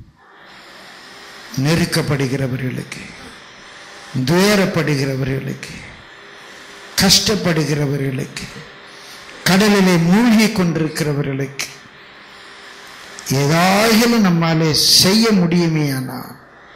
நெருக்கப்படுகிறவர்களுக்கு துயரப்படுகிறவர்களுக்கு கஷ்டப்படுகிறவர்களுக்கு கடலிலே மூழ்கி கொண்டிருக்கிறவர்களுக்கு ஏதாயிலும் நம்மாலே செய்ய முடியுமேயானால்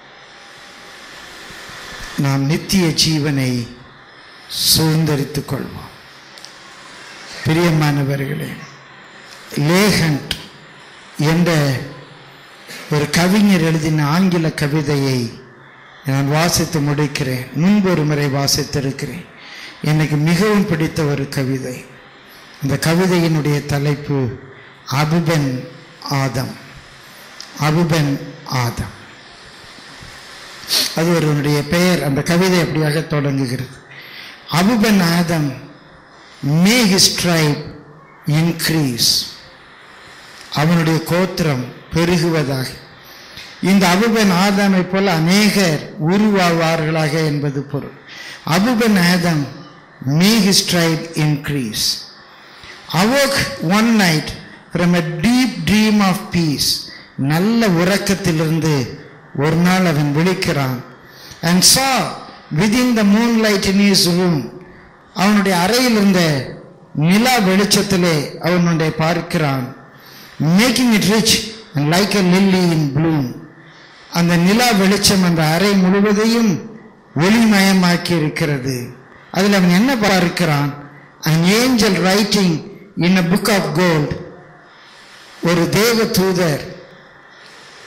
நாம் நித்திய ஜீவனை சுதந்திரித்துக் கொள்வோம் பிரியமானவர்களே லேகண்ட் என்ற ஒரு கவிஞர் எழுதின ஆங்கில கவிதையை நான் வாசித்து முடிக்கிறேன் முன்பு ஒரு முறை வாசித்திருக்கிறேன் எனக்கு மிகவும் பிடித்த ஒரு கவிதை இந்த கவிதையினுடைய தலைப்பு அபுபன் ஆதம் அபுபன் ஆதம் அது ஒருவனுடைய பெயர் அந்த கவிதை அப்படியாக தொடங்குகிறது Abou Ben Adhem may his tribe increase அவனுடைய கோத்திரம் பெருகுவதாக இந்த அபுபன் ஆதாமை போல அநேகர் உருவாவார்களாக என்பது பொருள் Abou Ben Adhem may his tribe increase awoke one night from a deep dream of peace நல்ல உறக்கத்திலிருந்து ஒரு நாள் அவன் விழிக்கிறான் and saw within the moonlight in his room அவனுடைய அறையில் இருந்த நிலா வெளிச்சத்திலே அவனுடைய பார்க்கிறான் making it rich and like a lily in bloom அந்த நிலா வெளிச்சம் அந்த அறை முழுவதையும் ஒளிமயமாக்கி இருக்கிறது அதில் அவன் என்ன பார்க்கிறான் an angel writing in a book of gold ஒரு தேவ தூதர்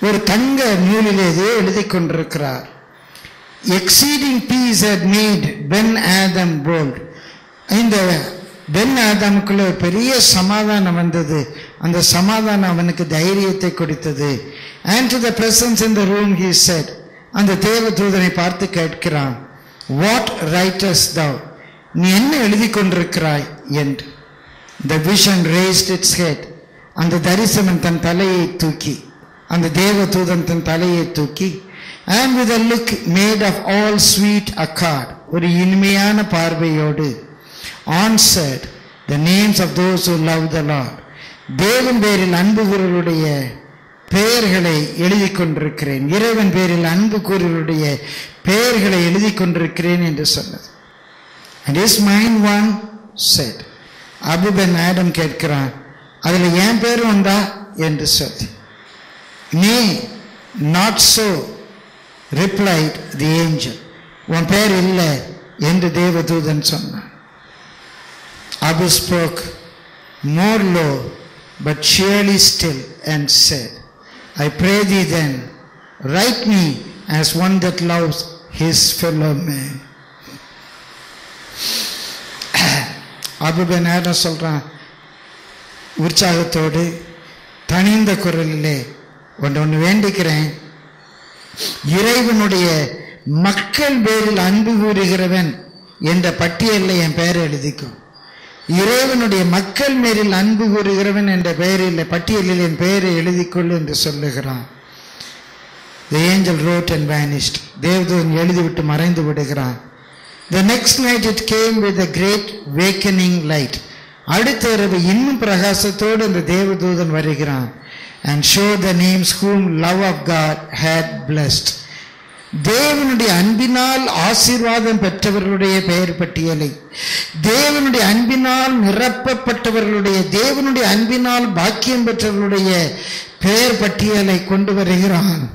ஒரு தங்க நூலிலே இதோ எழுதி கொண்டிருக்கிறார் exceeding peace had made Ben Adhem bold இந்த பென் ஆதாமுக்குள்ள ஒரு பெரிய சமாதானம் வந்தது அந்த சமாதானம் அவனுக்கு தைரியத்தை கொடுத்தது and to the presence in the room he said அந்த தேவதூதனை பார்த்து கேட்கிறான் வாட் ரைட்டஸ் thou நீ என்ன எழுதி கொண்டிருக்கிறாய் என்று the vision raised its head அந்த தரிசனம் தன் தலையை தூக்கி அந்த தேவதூதன் தன் தலையை தூக்கி and with a look made of all sweet accord ஒரு இனிமையான பார்வையோடு answered the names of those who love the Lord தேவன் பேரில் அன்பு கூறுவருடைய பெயர்களை எழுதி கொண்டிருக்கிறேன் இறைவன் பேரில் அன்பு கூறுவருடைய பெயர்களை எழுதி கொண்டிருக்கிறேன் என்று சொன்னது and his mind one said Abou Ben Adhem கேட்கிறான் அதுல என் பேர் வந்தா என்று சொல்லி நீ not so replied the angel உன் பேர் இல்லை என்று தேவதூதன் சொன்னான் Abou spoke more low but surely still and said I pray thee then write me as one that loves his fellow man Abou Ben Adhem சொல்றான் உற்சாகத்தோடு தனிந்த குரலிலே ஒன்று ஒன்று வேண்டிக்கிறேன் இறைவனுடைய மக்கள் பேரில் அன்பு கூறுகிறவன் என்ற பட்டியலில் என் பெயரை எழுதிக்கும் இறைவனுடைய மக்கள் மேலில் அன்பு கூறுகிறவன் என்ற பெயரில் பட்டியலில் என் பெயரை எழுதிக்கொள் என்று சொல்லுகிறான் The angel wrote and vanished. தேவதூதன் எழுதிவிட்டு மறைந்து விடுகிறான் The next night it came with a great wakening light. அடுத்த இரவு இன்னும் பிரகாசத்தோடு அந்த தேவதூதன் வருகிறான் and show the names whom love of God had blessed. தேவனுடைய அன்பினால் ஆசீர்வாதம் பெற்றவர்களுடைய பெயர் பட்டியலை தேவனுடைய அன்பினால் நிரப்பப்பட்டவர்களுடைய தேவனுடைய அன்பினால் பாக்கியம் பெற்றவர்களுடைய பெயர் பட்டியலை கொண்டு வருகிறான்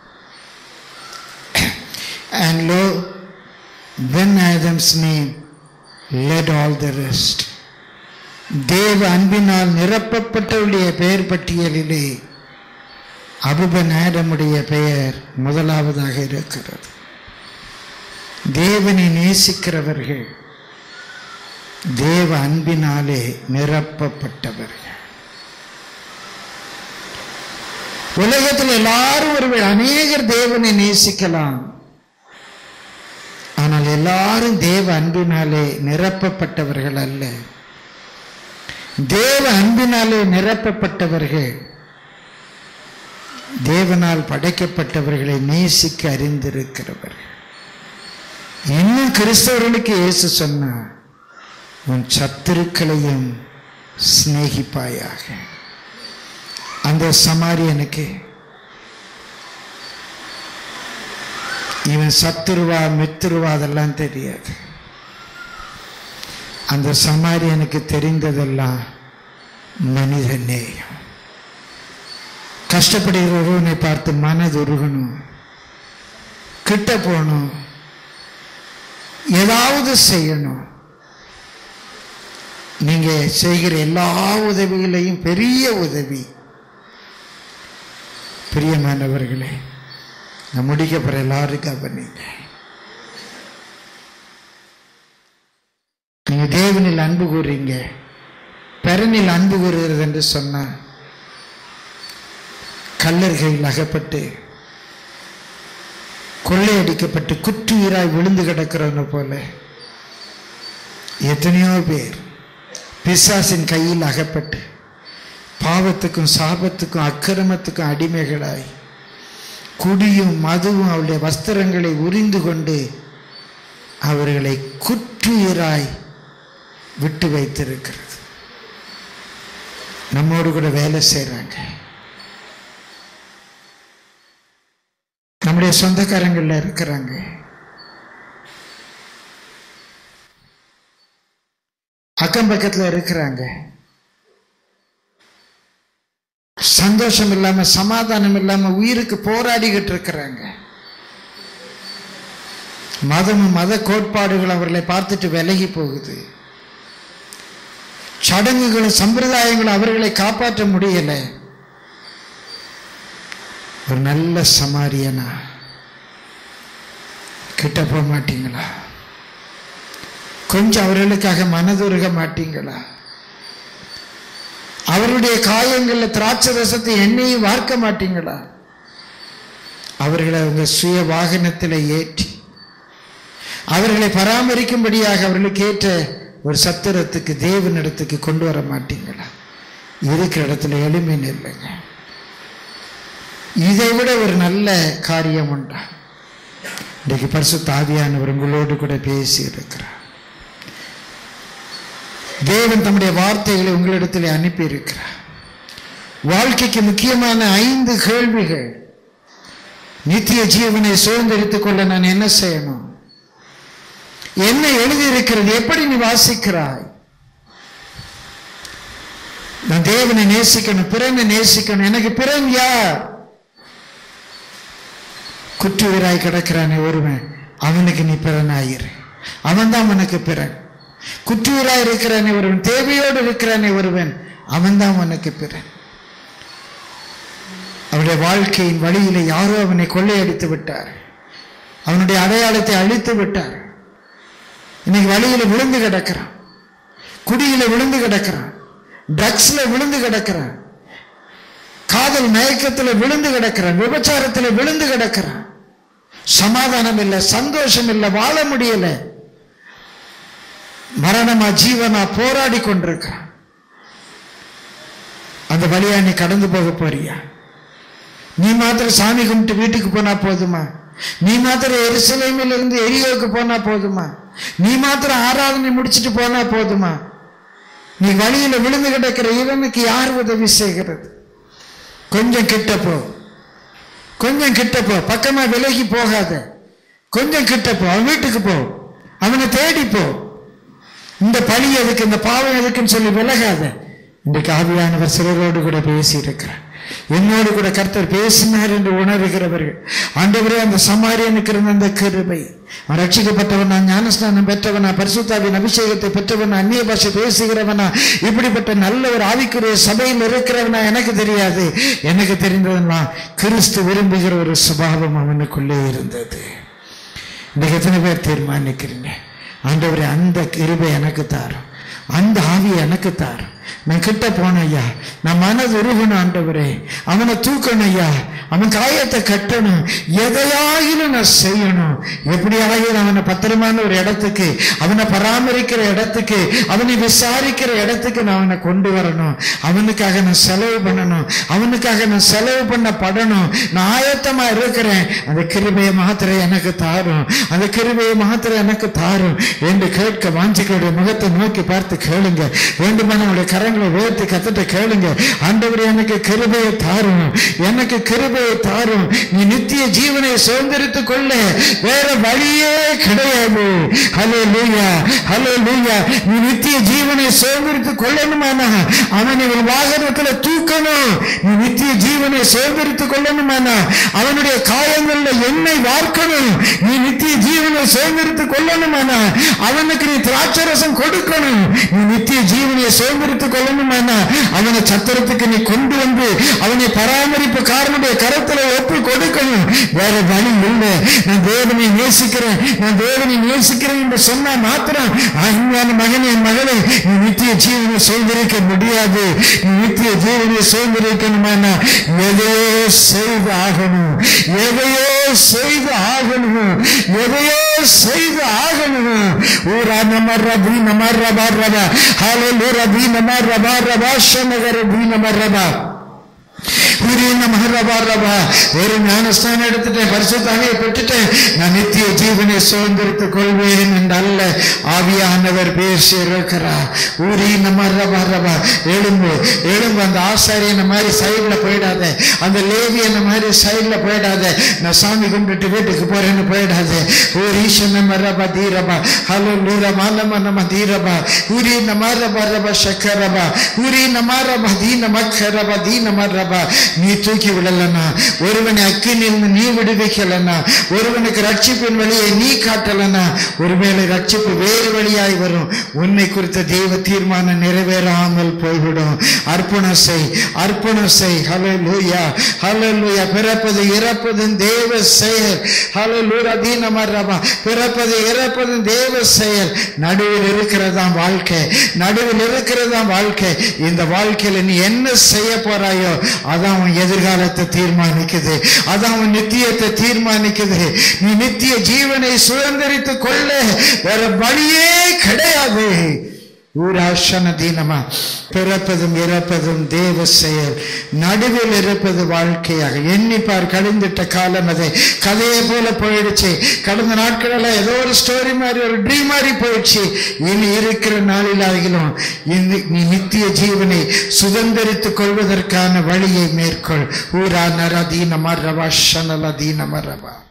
and lo when Adam's name led all the rest தேவ அன்பினால் நிரப்பப்பட்டவருடைய பெயர் பட்டியலிலே அபுபன் ஆடமுடைய பெயர் முதலாவதாக இருக்கிறது தேவனை நேசிக்கிறவர்கள் தேவ அன்பினாலே நிரப்பப்பட்டவர்கள் உலகத்தில் எல்லாரும் ஒரு அநேகர் தேவனை நேசிக்கலாம் ஆனால் எல்லாரும் தேவ அன்பினாலே நிரப்பப்பட்டவர்கள் அல்ல தேவ அன்பினாலே நிரப்பப்பட்டவர்கள் தேவனால் படைக்கப்பட்டவர்களை நேசிக்க அறிந்திருக்கிறவர்கள் இன்னும் கிறிஸ்தவர்களுக்கு இயேசு சொன்னார் உன் சத்துருக்களையும் சிநேகிப்பாயாக அந்த சமாரியனுக்கு இவன் சத்துருவா மித்துருவா அதெல்லாம் தெரியாது அந்த சமாரியனுக்கு தெரிந்ததெல்லாம் மனித நேயம் கஷ்டப்படுகிற ஒருவனை பார்த்து மனது உருகணும் கிட்ட போகணும் ஏதாவது செய்யணும் நீங்க செய்கிற எல்லா உதவிகளையும் பெரிய உதவி பிரியமானவர்களே நான் முடிக்க போற எல்லாருக்கும் பண்ணீங்க நீங்க தேவனில் அன்பு கூறுறீங்க பெறனில் அன்பு கூறுகிறது என்று சொன்னா கல்லர்களில் அகப்பட்டு கொள்ளையடிக்கப்பட்டு குற்றுயிராய் விழுந்து கிடக்கிறவன போல எத்தனையோ பேர் பிசாசின் கையில் அகப்பட்டு பாவத்துக்கும் சாபத்துக்கும் அக்கிரமத்துக்கும் அடிமைகளாய் குடியும் மதுவும் அவருடைய வஸ்திரங்களை உரிந்து கொண்டு அவர்களை குற்றுயிராய் விட்டு வைத்திருக்கிறது நம்மோடு கூட வேலை செய்கிறாங்க நம்முடைய சொந்தக்காரங்கள்ல இருக்கிறாங்க அக்கம் பக்கத்துல இருக்கிறாங்க சந்தோஷம் இல்லாம சமாதானம் இல்லாம உயிருக்கு போராடிக்கிட்டு இருக்கிறாங்க மதமும் மத கோட்பாடுகள் அவர்களை பார்த்துட்டு விலகி போகுது சடங்குகளும் சம்பிரதாயங்களும் அவர்களை காப்பாற்ற முடியல ஒரு நல்ல சமாரியனா கிட்ட போக மாட்டீங்களா கொஞ்சம் அவர்களுக்காக மனதுருக மாட்டீங்களா அவருடைய காயங்களில் திராட்சை ரசத்தை எண்ணெயும் வார்க்க மாட்டீங்களா அவர்களை அவங்க சுய வாகனத்தில் ஏற்றி அவர்களை பராமரிக்கும்படியாக அவர்களுக்கு ஏற்ற ஒரு சத்திரத்துக்கு தேவனிடத்துக்கு கொண்டு வர மாட்டீங்களா இருக்கிற இடத்துல எளிமை இல்லைங்க இதை விட ஒரு நல்ல காரியம் உண்டா இன்றைக்கு பரிசு தாவியானவர் உங்களோடு கூட பேசி இருக்கிறார் தேவன் தம்முடைய வார்த்தைகளை உங்களிடத்தில் அனுப்பி இருக்கிறார் வாழ்க்கைக்கு முக்கியமான ஐந்து கேள்விகள் நித்திய ஜீவனை சுதந்திரித்துக் கொள்ள நான் என்ன செய்யணும் என்ன எழுதியிருக்கிறது எப்படி நீ வாசிக்கிறாய் நான் தேவனை நேசிக்கணும் பிறனை நேசிக்கணும் எனக்கு பிறன் யார் குற்றுவீராய் கிடக்கிறானே ஒருவன் அவனுக்கு நீ பிறனாயிரு அவன் தான் உனக்கு பிறன் குற்றுவீராய் இருக்கிறானே ஒருவன் தேவையோடு இருக்கிறானே ஒருவன் அவன் தான் உனக்கு பிறன் அவனுடைய வாழ்க்கையின் வழியிலே யாரோ அவனை கொள்ளையடித்து விட்டார் அவனுடைய அடையாளத்தை அழித்து விட்டார் இன்னைக்கு வழியில விழுந்து கிடக்கிறான் குடியில விழுந்து கிடக்கிறான் ட்ரக்ஸ்ல விழுந்து கிடக்கிறான் காதல் மயக்கத்துல விழுந்து கிடக்கிறான் விபச்சாரத்துல விழுந்து கிடக்கிறான் சமாதானம் இல்லை சந்தோஷம் இல்லை வாழ முடியல மரணமா ஜீவனா போராடி கொண்டிருக்கிறான் அந்த வழியா நீ கடந்து போக போறியா நீ மாத்திரம் சாமி கும்பிட்டு வீட்டுக்கு போனா போதுமா நீ மாத்திரம் எருசலேமில் இருந்து எரியோவுக்கு போனா போதுமா நீ மாத்திரம் ஆராதனை முடிச்சிட்டு போனா போதுமா நீ வழியில விழுந்து கிடக்கிற இவனுக்கு யார் உதவி செய்கிறது கொஞ்சம் கிட்ட போ கொஞ்சம் கிட்ட போ பக்கமா விலகி போகாத கொஞ்சம் கிட்ட போ அவன் வீட்டுக்கு போ அவனை தேடி போ இந்த பழி எதுக்கு இந்த பாவம் எதுக்குன்னு சொல்லி விலகாத இன்றைக்கு ஆவியானவர் சிலரோடு கூட பேசி இருக்கிறார் என்னோடு கூட கர்த்தர் பேசினார் என்று உணர்கிறவர்கள் ஆண்டவரே அந்த சமாரியனுக்கு இருந்த அந்த கிருபை அவன் ரட்சிக்கப்பட்டவனா ஞானஸ்நானம் பெற்றவனா பரிசுத்தாவின் அபிஷேகத்தை பெற்றவனா அந்நிய பாஷை பேசுகிறவனா இப்படிப்பட்ட நல்ல ஒரு ஆவிக்குரிய சபையில் இருக்கிறவனா எனக்கு தெரியாது எனக்கு தெரிந்ததெல்லாம் கிறிஸ்து விரும்புகிற ஒரு சுபாவம் அவனுக்குள்ளே இருந்தது இன்றைக்கு எத்தனை பேர் தீர்மானிக்கிறீங்க ஆண்டவரே அந்த கிருபை எனக்கு தாரும் அந்த ஆவி எனக்கு தாரும் நான் கிட்ட போன ஐயா நான் மனது உருகணும் ஆண்டவரே அவனை தூக்கணும் ஐயா அவன் காயத்தை கட்டணும் எதையாயிலும் நான் செய்யணும் எப்படியாயிலும் அவனை பத்திரமான ஒரு இடத்துக்கு அவனை பராமரிக்கிற இடத்துக்கு அவனை விசாரிக்கிற இடத்துக்கு நான் அவனை கொண்டு வரணும் அவனுக்காக நான் செலவு பண்ணணும் அவனுக்காக நான் செலவு பண்ண படணும் நான் ஆயத்தமா இருக்கிறேன் அந்த கிருபையை மாத்திரை எனக்கு தாரும் அந்த கிருபையை மாத்திரை எனக்கு தாரும் என்று கேட்க வாஞ்சிகளுடைய முகத்தை நோக்கி பார்த்து கேளுங்க வேண்டுமான உங்களுடைய கரங்களை உயர்த்தி கத்திட்ட கேளுங்க ஆண்டவர் எனக்கு கிருபையை தாரும் எனக்கு கிருபையை தாரும் நீ நித்திய ஜீவனை சுதந்திரித்துக் கொள்ள வேற வழியே கிடையாது ஹலோ லூயா ஹலோ லூயா நீ நித்திய ஜீவனை சுதந்திரித்துக் கொள்ளணுமானா அவனை ஒரு வாகனத்துல தூக்கணும் நீ நித்திய ஜீவனை சுதந்திரித்துக் கொள்ளணுமானா அவனுடைய காயங்கள்ல எண்ணெய் வார்க்கணும் நீ நித்திய ஜீவனை சுதந்திரித்துக் கொள்ளணுமானா அவனுக்கு நீ திராட்சரசம் கொடுக்கணும் நீ நித்திய ஜீவனை சுதந்திரித்துக் கொள்ளணுமானா அவனை சத்திரத்துக்கு நீ கொண்டு வந்து அவனை பராமரிப்பு காரனுடைய கரத்துல ஒப்பு கொடுக்கணும் வேற வழி இல்லை நான் தேவனை நேசிக்கிறேன் நான் தேவனை நேசிக்கிறேன் என்று சொன்னா மாத்திரம் அன்பான மகனே மகளே நீ நித்திய ஜீவனை சுதந்திரிக்க முடியாது நீ நித்திய ஜீவனை சுதந்திரிக்கணுமானா எதையோ செய்து ஆகணும் எதையோ செய்து ஆகணும் எதையோ செய்து ஆகணும் ஊரா நம ரபி நம ரபா ரபா ஹாலே ரபி நம ரபா ரபா ஷனகர பி நம ரபா ஒரு ஞானஸ்தானம் எடுத்துட்டேன் பரிசுத்தாவியை பெற்றுட்டேன் நான் நித்திய ஜீவனை சுதந்திரித்துக் கொள்வேன் என்று அல்ல ஆவியானவர் பேசி இருக்கிறார் ஊரி நம்ம ரபா ரபா எழும்பு எழும்பு அந்த ஆசாரியனை மாதிரி சைடில் போயிடாத அந்த லேவியனை மாதிரி சைடில் போயிடாத நான் சாமி கும்பிட்டு வீட்டுக்கு போறேன்னு போயிடாத ஊர் ஈஸ்வன் நம்ம ரபா தீரபா ஹலோ லூரா மாலம நம்ம தீரபா ஊரி நம்ம ரபா ரபா சக்கரபா ஊரி நம்ம ரபா தீன மக்க ரபா தீன ரபா நீ தூக்கி விடலனா ஒருவனை அக்கினிலிருந்து நீ விடுவிக்கலனா ஒருவனுக்கு ரட்சிப்பின் வழியை நீ காட்டலனா ஒருவேளை ரட்சிப்பு வேறு வழியாய் வரும் உன்னை குறித்த தெய்வ தீர்மானம் நிறைவேறாமல் போய்விடும் அர்ப்பணம் செய் அர்ப்பணம் செய் ஹலோ லூயா ஹலோ லூயா பிறப்பது இறப்பதும் தேவ செயல் ஹலோ லூரா தீனமரமா பிறப்பது இறப்பதும் தேவ செயல் நடுவில் இருக்கிறதாம் வாழ்க்கை நடுவில் இருக்கிறதாம் வாழ்க்கை இந்த வாழ்க்கையில நீ என்ன செய்ய போறாயோ அதான் உன் எதிர்காலத்தை தீர்மானிக்குது அதான் உன் நித்தியத்தை தீர்மானிக்குது நீ நித்திய ஜீவனை சுதந்திரித்துக் கொள்ள வேற வழியே கிடையாது ஊராசன தீனமா பிறப்பதும் இறப்பதும் தேவ செயல் நடுவில் இருப்பது வாழ்க்கையாக எண்ணிப்பார் கழிந்துட்ட காலம் அது கதையை போல போயிடுச்சு கடந்த நாட்களெல்லாம் ஏதோ ஒரு ஸ்டோரி மாதிரி ஒரு ட்ரீம் மாதிரி போயிடுச்சு இனி இருக்கிற நாளில் ஆகிலும் இந்த நீ நித்திய ஜீவனை சுதந்திரித்துக் கொள்வதற்கான வழியை மேற்கொள் ஊரா நர தீனமா ரவா ஷனல தீனம ரவா